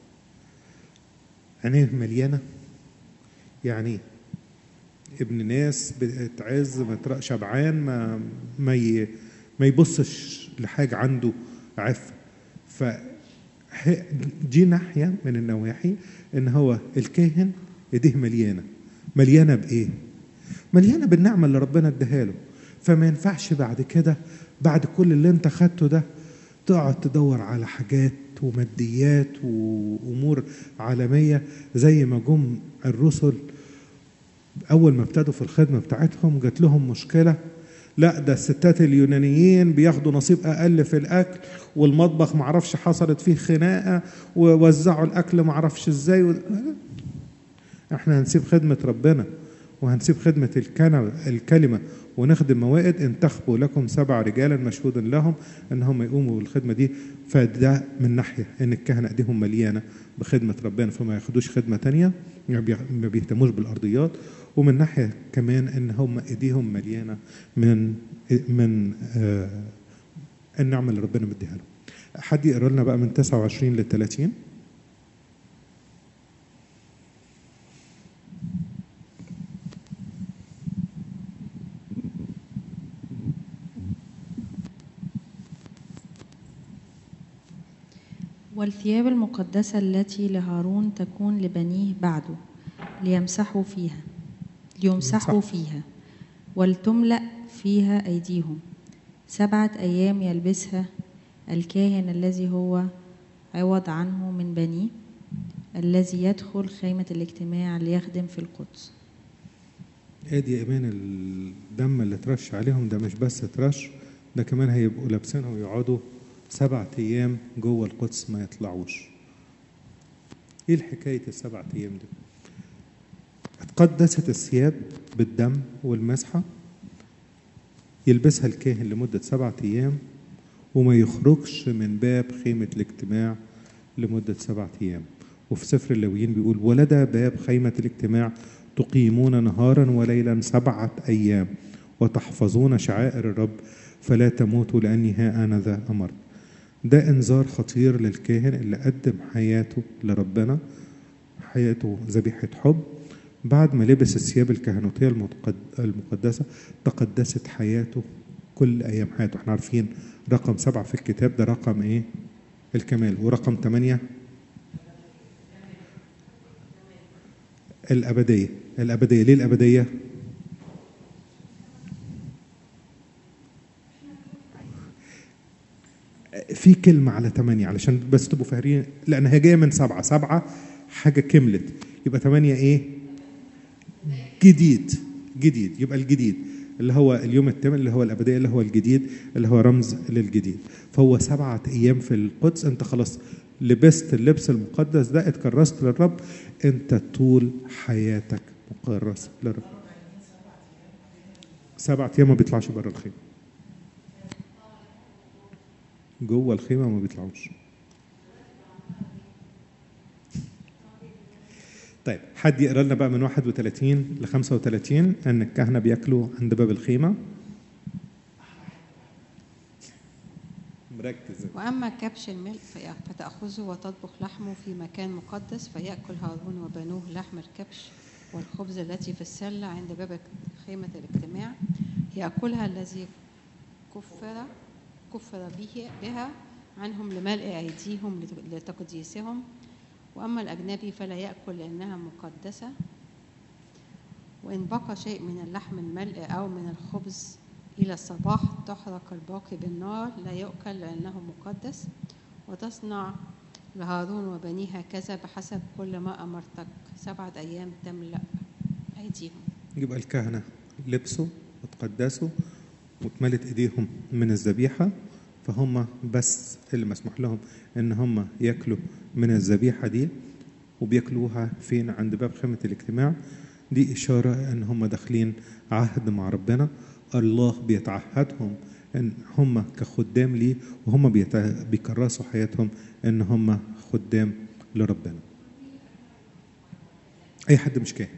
عينيه مليانه يعني ابن ناس بتعز متر- شبعان ما ما ي- ما يبصش لحاجه عنده عفه ف ح- دي ناحيه من النواحي ان هو الكاهن ايديه مليانه مليانه بايه؟ مليانه بالنعمه اللي ربنا اداها له فما ينفعش بعد كده بعد كل اللي انت خدته ده تقعد تدور على حاجات وماديات وامور عالميه زي ما جم الرسل اول ما ابتدوا في الخدمه بتاعتهم جات لهم مشكله لا ده الستات اليونانيين بياخدوا نصيب اقل في الاكل والمطبخ معرفش حصلت فيه خناقه ووزعوا الاكل معرفش ازاي و... احنا هنسيب خدمه ربنا وهنسيب خدمة الكلمة, الكلمة ونخدم موائد انتخبوا لكم سبع رجالا مشهود لهم انهم يقوموا بالخدمة دي فده من ناحية ان الكهنة ايديهم مليانة بخدمة ربنا فما ياخدوش خدمة تانية ما بي- ما بيهتموش بالارضيات ومن ناحية كمان ان هم ايديهم مليانة من من آه النعمة اللي ربنا مديها لهم حد يقرا لنا بقى من 29 ل 30 والثياب المقدسة التي لهارون تكون لبنيه بعده ليمسحوا فيها ليمسحوا يمسحوا. فيها ولتملأ فيها أيديهم سبعة أيام يلبسها الكاهن الذي هو عوض عنه من بنيه الذي يدخل خيمة الاجتماع ليخدم في القدس ادي ايمان الدم اللي ترش عليهم ده مش بس ترش ده كمان هيبقوا لابسينها ويقعدوا سبعة ايام جوه القدس ما يطلعوش ايه الحكاية السبعة ايام دي اتقدست الثياب بالدم والمسحة يلبسها الكاهن لمدة سبعة ايام وما يخرجش من باب خيمة الاجتماع لمدة سبعة أيام وفي سفر اللاويين بيقول ولدى باب خيمة الاجتماع تقيمون نهارا وليلا سبعة أيام وتحفظون شعائر الرب فلا تموتوا لأني ها أنا ذا أمرت ده إنذار خطير للكاهن اللي قدم حياته لربنا حياته ذبيحة حب بعد ما لبس الثياب الكهنوتية المتقد- المقدسة تقدست حياته كل أيام حياته احنا عارفين رقم سبعة في الكتاب ده رقم ايه الكمال ورقم ثمانية الأبدية الأبدية ليه الأبدية في كلمة على ثمانية علشان بس تبقوا فاهمين لأن هي جاية من سبعة سبعة حاجة كملت يبقى ثمانية إيه؟ جديد جديد يبقى الجديد اللي هو اليوم الثامن اللي هو الأبدية اللي هو الجديد اللي هو رمز للجديد فهو سبعة أيام في القدس أنت خلاص لبست اللبس المقدس ده اتكرست للرب أنت طول حياتك مكرس للرب سبعة أيام ما بيطلعش بره الخيمة جوه الخيمة ما بيطلعوش طيب حد يقرا لنا بقى من 31 ل 35 ان الكهنه بياكلوا عند باب الخيمه مركز وأما كبش الملء في- فتأخذه وتطبخ لحمه في مكان مقدس فيأكل هارون وبنوه لحم الكبش والخبز التي في السلة عند باب خيمة الاجتماع يأكلها الذي كفر كفر به بها عنهم لملء أيديهم لت- لتقديسهم وأما الأجنبي فلا يأكل لأنها مقدسة وإن بقى شيء من اللحم الملء أو من الخبز إلى الصباح تحرق الباقي بالنار لا يؤكل لأنه مقدس وتصنع لهارون وبنيه هكذا بحسب كل ما أمرتك سبعة أيام تملأ أيديهم يبقى الكهنه لبسوا وتقدسوا واتملت ايديهم من الذبيحه فهم بس اللي مسموح لهم ان هم ياكلوا من الذبيحه دي وبياكلوها فين عند باب خيمه الاجتماع دي اشاره ان هم داخلين عهد مع ربنا الله بيتعهدهم ان هم كخدام ليه وهم بيت- بيكرسوا حياتهم ان هم خدام لربنا اي حد مش كاهن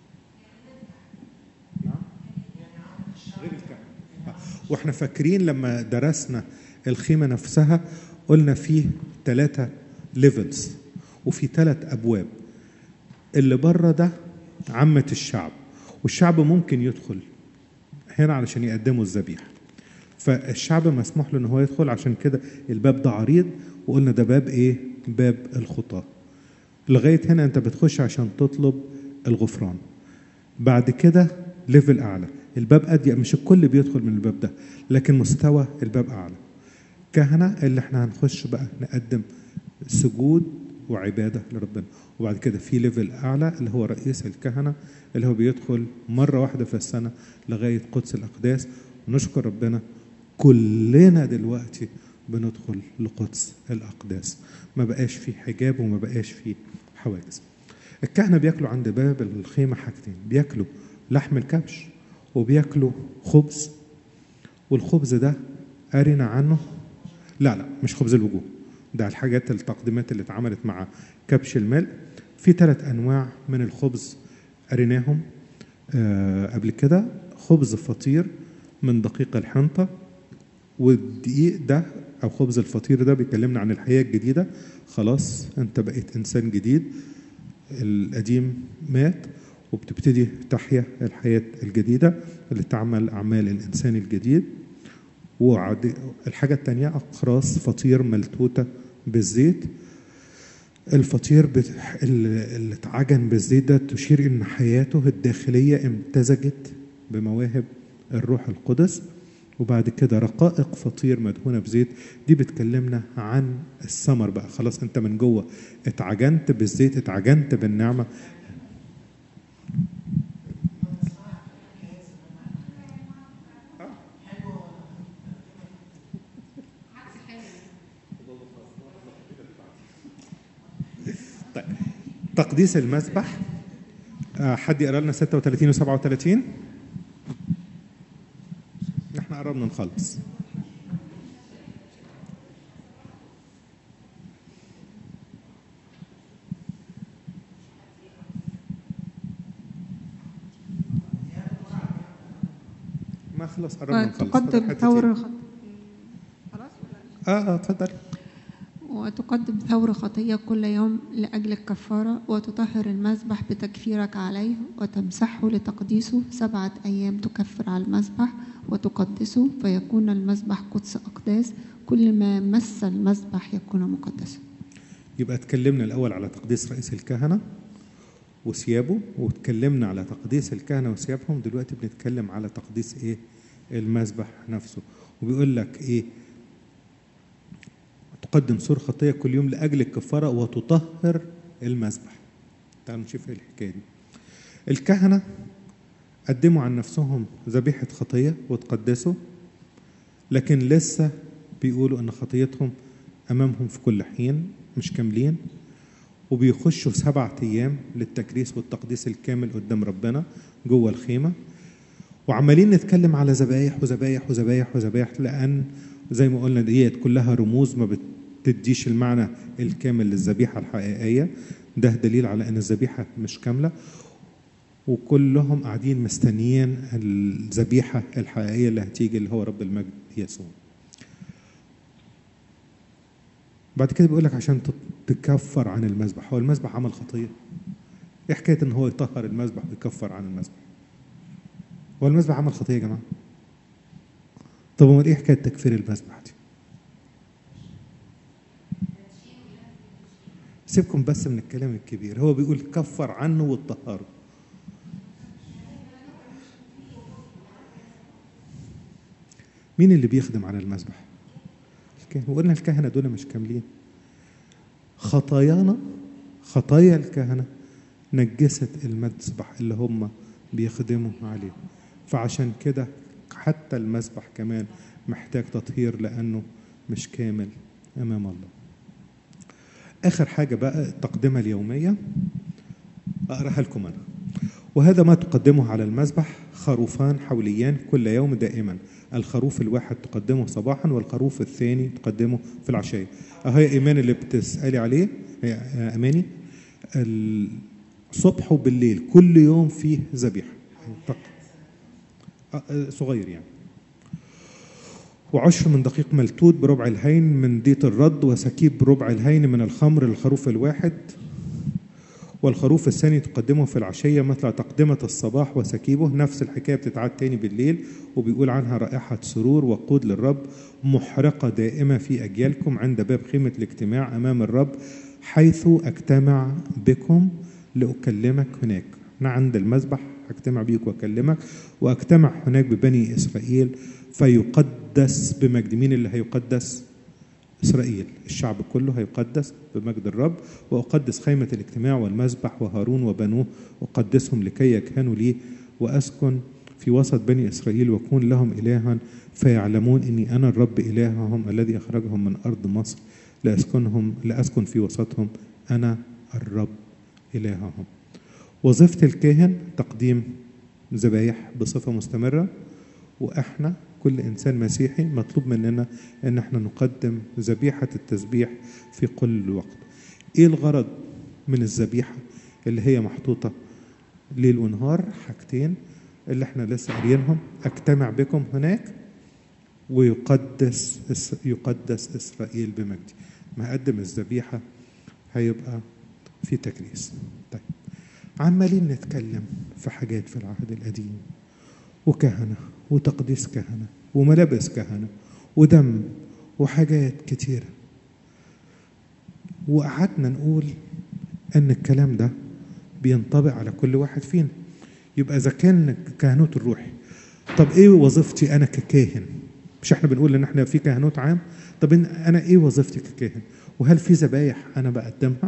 غير الكهنة. آه. واحنا فاكرين لما درسنا الخيمة نفسها قلنا فيه ثلاثة ليفلز وفي ثلاث أبواب اللي بره ده عامة الشعب والشعب ممكن يدخل هنا علشان يقدموا الذبيحة فالشعب مسموح له ان هو يدخل عشان كده الباب ده عريض وقلنا ده باب ايه باب الخطاه لغايه هنا انت بتخش عشان تطلب الغفران بعد كده ليفل اعلى الباب اضيق مش الكل بيدخل من الباب ده لكن مستوى الباب اعلى كهنه اللي احنا هنخش بقى نقدم سجود وعباده لربنا وبعد كده في ليفل اعلى اللي هو رئيس الكهنه اللي هو بيدخل مره واحده في السنه لغايه قدس الاقداس ونشكر ربنا كلنا دلوقتي بندخل لقدس الاقداس ما بقاش فيه حجاب وما بقاش فيه حواجز الكهنه بياكلوا عند باب الخيمه حاجتين بياكلوا لحم الكبش وبياكلوا خبز والخبز ده قرينا عنه لا لا مش خبز الوجوه ده الحاجات التقديمات اللي اتعملت مع كبش الملء في ثلاث انواع من الخبز قريناهم آه قبل كده خبز فطير من دقيق الحنطه والدقيق ده او خبز الفطير ده بيكلمنا عن الحياه الجديده خلاص انت بقيت انسان جديد القديم مات وبتبتدي تحيا الحياه الجديده اللي تعمل اعمال الانسان الجديد والحاجه الثانيه اقراص فطير ملتوته بالزيت الفطير بت... اللي اتعجن بالزيت ده تشير ان حياته الداخليه امتزجت بمواهب الروح القدس وبعد كده رقائق فطير مدهونه بزيت دي بتكلمنا عن الثمر بقى خلاص انت من جوه اتعجنت بالزيت اتعجنت بالنعمه طيب تقديس المذبح آه، حد يقرا لنا 36 و 37 احنا قربنا نخلص ما خلاص قربنا نخلص وتقدم فاضل حتتين. ثور خط... خلاص اه اه اتفضل وتقدم ثور خطية كل يوم لأجل الكفارة وتطهر المذبح بتكفيرك عليه وتمسحه لتقديسه سبعة أيام تكفر على المذبح وتقدسه فيكون المذبح قدس أقداس كل ما مس المذبح يكون مقدسا يبقى اتكلمنا الاول على تقديس رئيس الكهنه وثيابه واتكلمنا على تقديس الكهنه وثيابهم دلوقتي بنتكلم على تقديس ايه المذبح نفسه وبيقول لك ايه تقدم سور خطيه كل يوم لاجل الكفاره وتطهر المذبح تعالوا نشوف ايه الحكايه دي الكهنه قدموا عن نفسهم ذبيحه خطيه وتقدسوا لكن لسه بيقولوا ان خطيتهم امامهم في كل حين مش كاملين وبيخشوا سبعة أيام للتكريس والتقديس الكامل قدام ربنا جوه الخيمة وعمالين نتكلم على ذبايح وذبايح وذبايح وذبايح لأن زي ما قلنا ديت كلها رموز ما بتديش المعنى الكامل للذبيحة الحقيقية ده دليل على أن الذبيحة مش كاملة وكلهم قاعدين مستنيين الذبيحة الحقيقية اللي هتيجي اللي هو رب المجد يسوع بعد كده بيقول لك عشان تت- تكفر عن المذبح هو المذبح عمل خطيه ايه حكايه ان هو يطهر المذبح ويكفر عن المذبح هو المذبح عمل خطيه يا جماعه طب امال ايه حكايه تكفير المذبح دي سيبكم بس من الكلام الكبير هو بيقول كفر عنه وطهره مين اللي بيخدم على المذبح الكهنة وقلنا الكهنة دول مش كاملين خطايانا خطايا الكهنة نجست المذبح اللي هم بيخدموا عليه فعشان كده حتى المذبح كمان محتاج تطهير لأنه مش كامل أمام الله آخر حاجة بقى التقدمة اليومية أقرأها لكم أنا وهذا ما تقدمه على المذبح خروفان حوليان كل يوم دائما الخروف الواحد تقدمه صباحا والخروف الثاني تقدمه في العشاء أهي إيمان اللي بتسألي عليه هي أماني الصبح وبالليل كل يوم فيه ذبيحة طق- آه، آه، صغير يعني وعشر من دقيق ملتوت بربع الهين من ديت الرد وسكيب بربع الهين من الخمر للخروف الواحد والخروف الثاني تقدمه في العشية مثل تقدمة الصباح وسكيبه نفس الحكاية بتتعاد تاني بالليل وبيقول عنها رائحة سرور وقود للرب محرقة دائمة في أجيالكم عند باب خيمة الاجتماع أمام الرب حيث أجتمع بكم لأكلمك هناك أنا عند المذبح أجتمع بيك وأكلمك وأجتمع هناك ببني إسرائيل فيقدس بمجد مين اللي هيقدس إسرائيل الشعب كله هيقدس بمجد الرب وأقدس خيمة الاجتماع والمذبح وهارون وبنوه أقدسهم لكي يكهنوا لي وأسكن في وسط بني إسرائيل وأكون لهم إلها فيعلمون إني أنا الرب إلههم الذي أخرجهم من أرض مصر لأسكنهم لأسكن في وسطهم أنا الرب إلههم وظيفة الكاهن تقديم ذبايح بصفة مستمرة وإحنا كل إنسان مسيحي مطلوب مننا إن إحنا نقدم ذبيحة التسبيح في كل وقت إيه الغرض من الذبيحة اللي هي محطوطة ليل ونهار حاجتين اللي احنا لسه قاريينهم اجتمع بكم هناك ويقدس يقدس اسرائيل بمجدي ما قدم الذبيحه هيبقى في تكريس طيب عمالين نتكلم في حاجات في العهد القديم وكهنه وتقديس كهنه وملابس كهنه ودم وحاجات كتيره وقعدنا نقول ان الكلام ده بينطبق على كل واحد فينا يبقى اذا كان كهنوت الروحي طب ايه وظيفتي انا ككاهن مش احنا بنقول ان احنا في كهنوت عام طب انا ايه وظيفتي ككاهن وهل في ذبايح انا بقدمها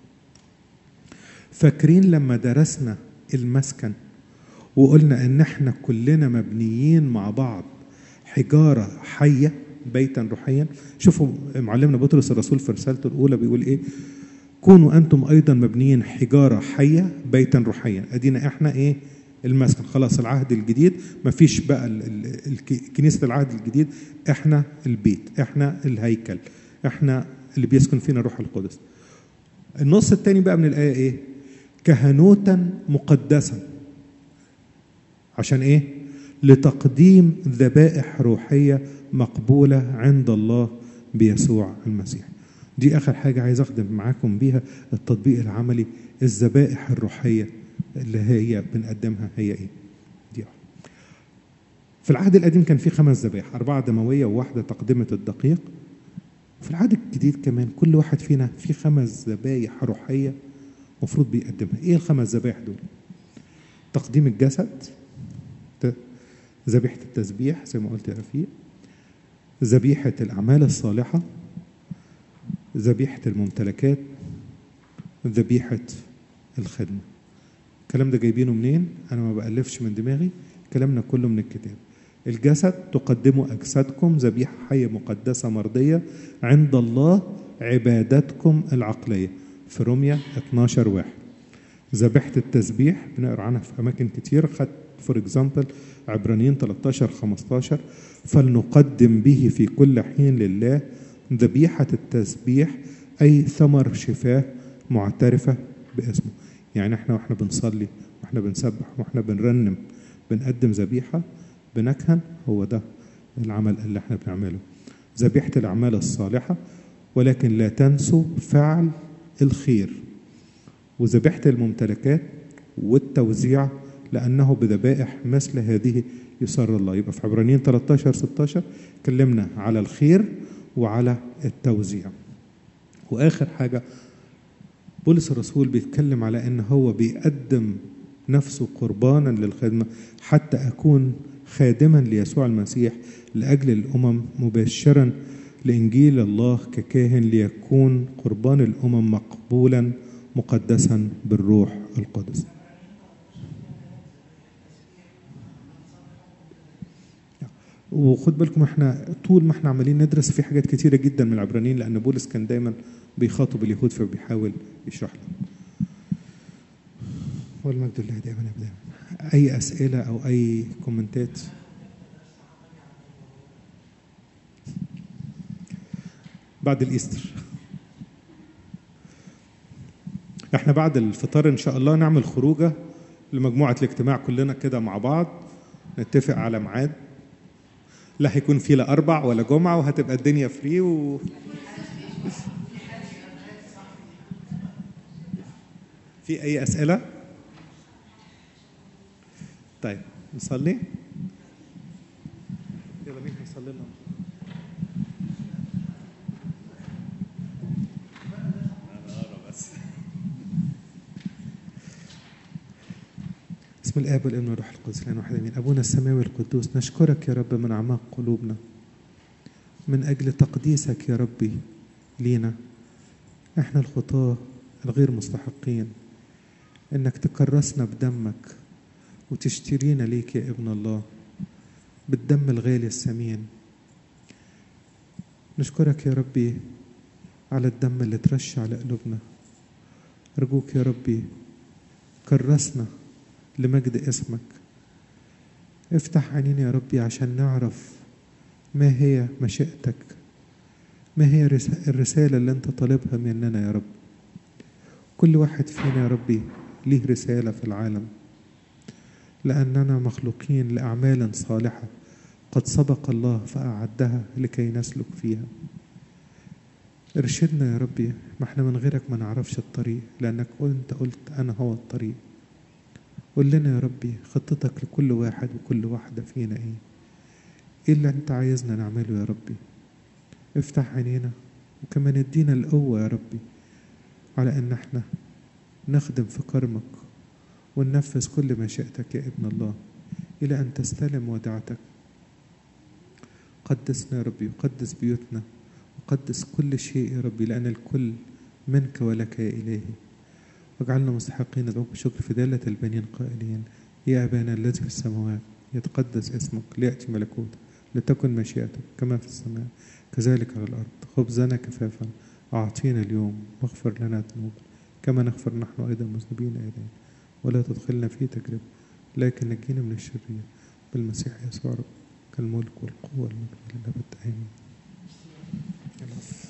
فاكرين لما درسنا المسكن وقلنا ان احنا كلنا مبنيين مع بعض حجاره حيه بيتا روحيا شوفوا معلمنا بطرس الرسول في رسالته الاولى بيقول ايه كونوا انتم ايضا مبنيين حجاره حيه بيتا روحيا ادينا احنا ايه المسكن خلاص العهد الجديد ما فيش بقى ال- ال- ال- كنيسه العهد الجديد احنا البيت احنا الهيكل احنا اللي بيسكن فينا الروح القدس النص الثاني بقى من الايه ايه كهنوتا مقدسا عشان ايه لتقديم ذبائح روحية مقبولة عند الله بيسوع المسيح دي آخر حاجة عايز أخدم معاكم بيها التطبيق العملي الذبائح الروحية اللي هي بنقدمها هي إيه دي واحدة. في العهد القديم كان في خمس ذبائح أربعة دموية وواحدة تقدمة الدقيق في العهد الجديد كمان كل واحد فينا في خمس ذبايح روحية مفروض بيقدمها ايه الخمس ذبايح دول تقديم الجسد ت- ذبيحة التسبيح زي ما قلت يا رفيق ذبيحة الأعمال الصالحة ذبيحة الممتلكات ذبيحة الخدمة الكلام ده جايبينه منين أنا ما بألفش من دماغي كلامنا كله من الكتاب الجسد تقدموا أجسادكم ذبيحة حية مقدسة مرضية عند الله عبادتكم العقلية في روميا 12 واحد ذبيحة التسبيح بنقرا عنها في أماكن كتير خدت فور اكزامبل عبرانيين 13 15 فلنقدم به في كل حين لله ذبيحة التسبيح أي ثمر شفاه معترفة باسمه يعني احنا واحنا بنصلي واحنا بنسبح واحنا بنرنم بنقدم ذبيحة بنكهن هو ده العمل اللي احنا بنعمله ذبيحة الأعمال الصالحة ولكن لا تنسوا فعل الخير وذبيحة الممتلكات والتوزيع لأنه بذبائح مثل هذه يسر الله يبقى في عبرانيين 13 16 اتكلمنا على الخير وعلى التوزيع وآخر حاجة بولس الرسول بيتكلم على ان هو بيقدم نفسه قربانا للخدمه حتى اكون خادما ليسوع المسيح لاجل الامم مبشرا لانجيل الله ككاهن ليكون قربان الامم مقبولا مقدسا بالروح القدس. وخد بالكم احنا طول ما احنا عمالين ندرس في حاجات كتيره جدا من العبرانيين لان بولس كان دايما بيخاطب اليهود فبيحاول يشرح لهم. والمجد لله دائما ابدا. اي اسئله او اي كومنتات؟ بعد الايستر. احنا بعد الفطار ان شاء الله نعمل خروجه لمجموعه الاجتماع كلنا كده مع بعض نتفق على ميعاد لا هيكون في لا اربع ولا جمعه وهتبقى الدنيا فري و... في اي اسئله طيب نصلي يلا مين هيصلي لنا بسم الاب والابن والروح القدس الان واحد امين ابونا السماوي القدوس نشكرك يا رب من اعماق قلوبنا من اجل تقديسك يا ربي لينا احنا الخطاه الغير مستحقين انك تكرسنا بدمك وتشترينا ليك يا ابن الله بالدم الغالي الثمين نشكرك يا ربي على الدم اللي ترش على قلوبنا ارجوك يا ربي كرسنا لمجد اسمك افتح عينينا يا ربي عشان نعرف ما هي مشيئتك ما هي رس- الرسالة اللي انت طالبها مننا يا رب كل واحد فينا يا ربي ليه رسالة في العالم لأننا مخلوقين لأعمال صالحة قد سبق الله فأعدها لكي نسلك فيها ارشدنا يا ربي ما احنا من غيرك ما نعرفش الطريق لأنك أنت قلت أنا هو الطريق قول لنا يا ربي خطتك لكل واحد وكل واحدة فينا ايه ايه اللي انت عايزنا نعمله يا ربي افتح عينينا وكمان ادينا القوة يا ربي على ان احنا نخدم في كرمك وننفذ كل مشيئتك يا ابن الله الى ان تستلم ودعتك قدسنا يا ربي وقدس بيوتنا وقدس كل شيء يا ربي لان الكل منك ولك يا الهي واجعلنا مستحقين ندعوك بشكر في دالة البنين قائلين يا أبانا الذي في السماوات يتقدس اسمك ليأتي ملكوتك لتكن مشيئتك كما في السماء كذلك على الأرض خبزنا كفافا أعطينا اليوم واغفر لنا ذنوبنا كما نغفر نحن أيضا المذنبين إلينا ولا تدخلنا في تجربة لكن نجينا من الشرير بالمسيح يسوع رب كالملك والقوة والمجد للأبد آمين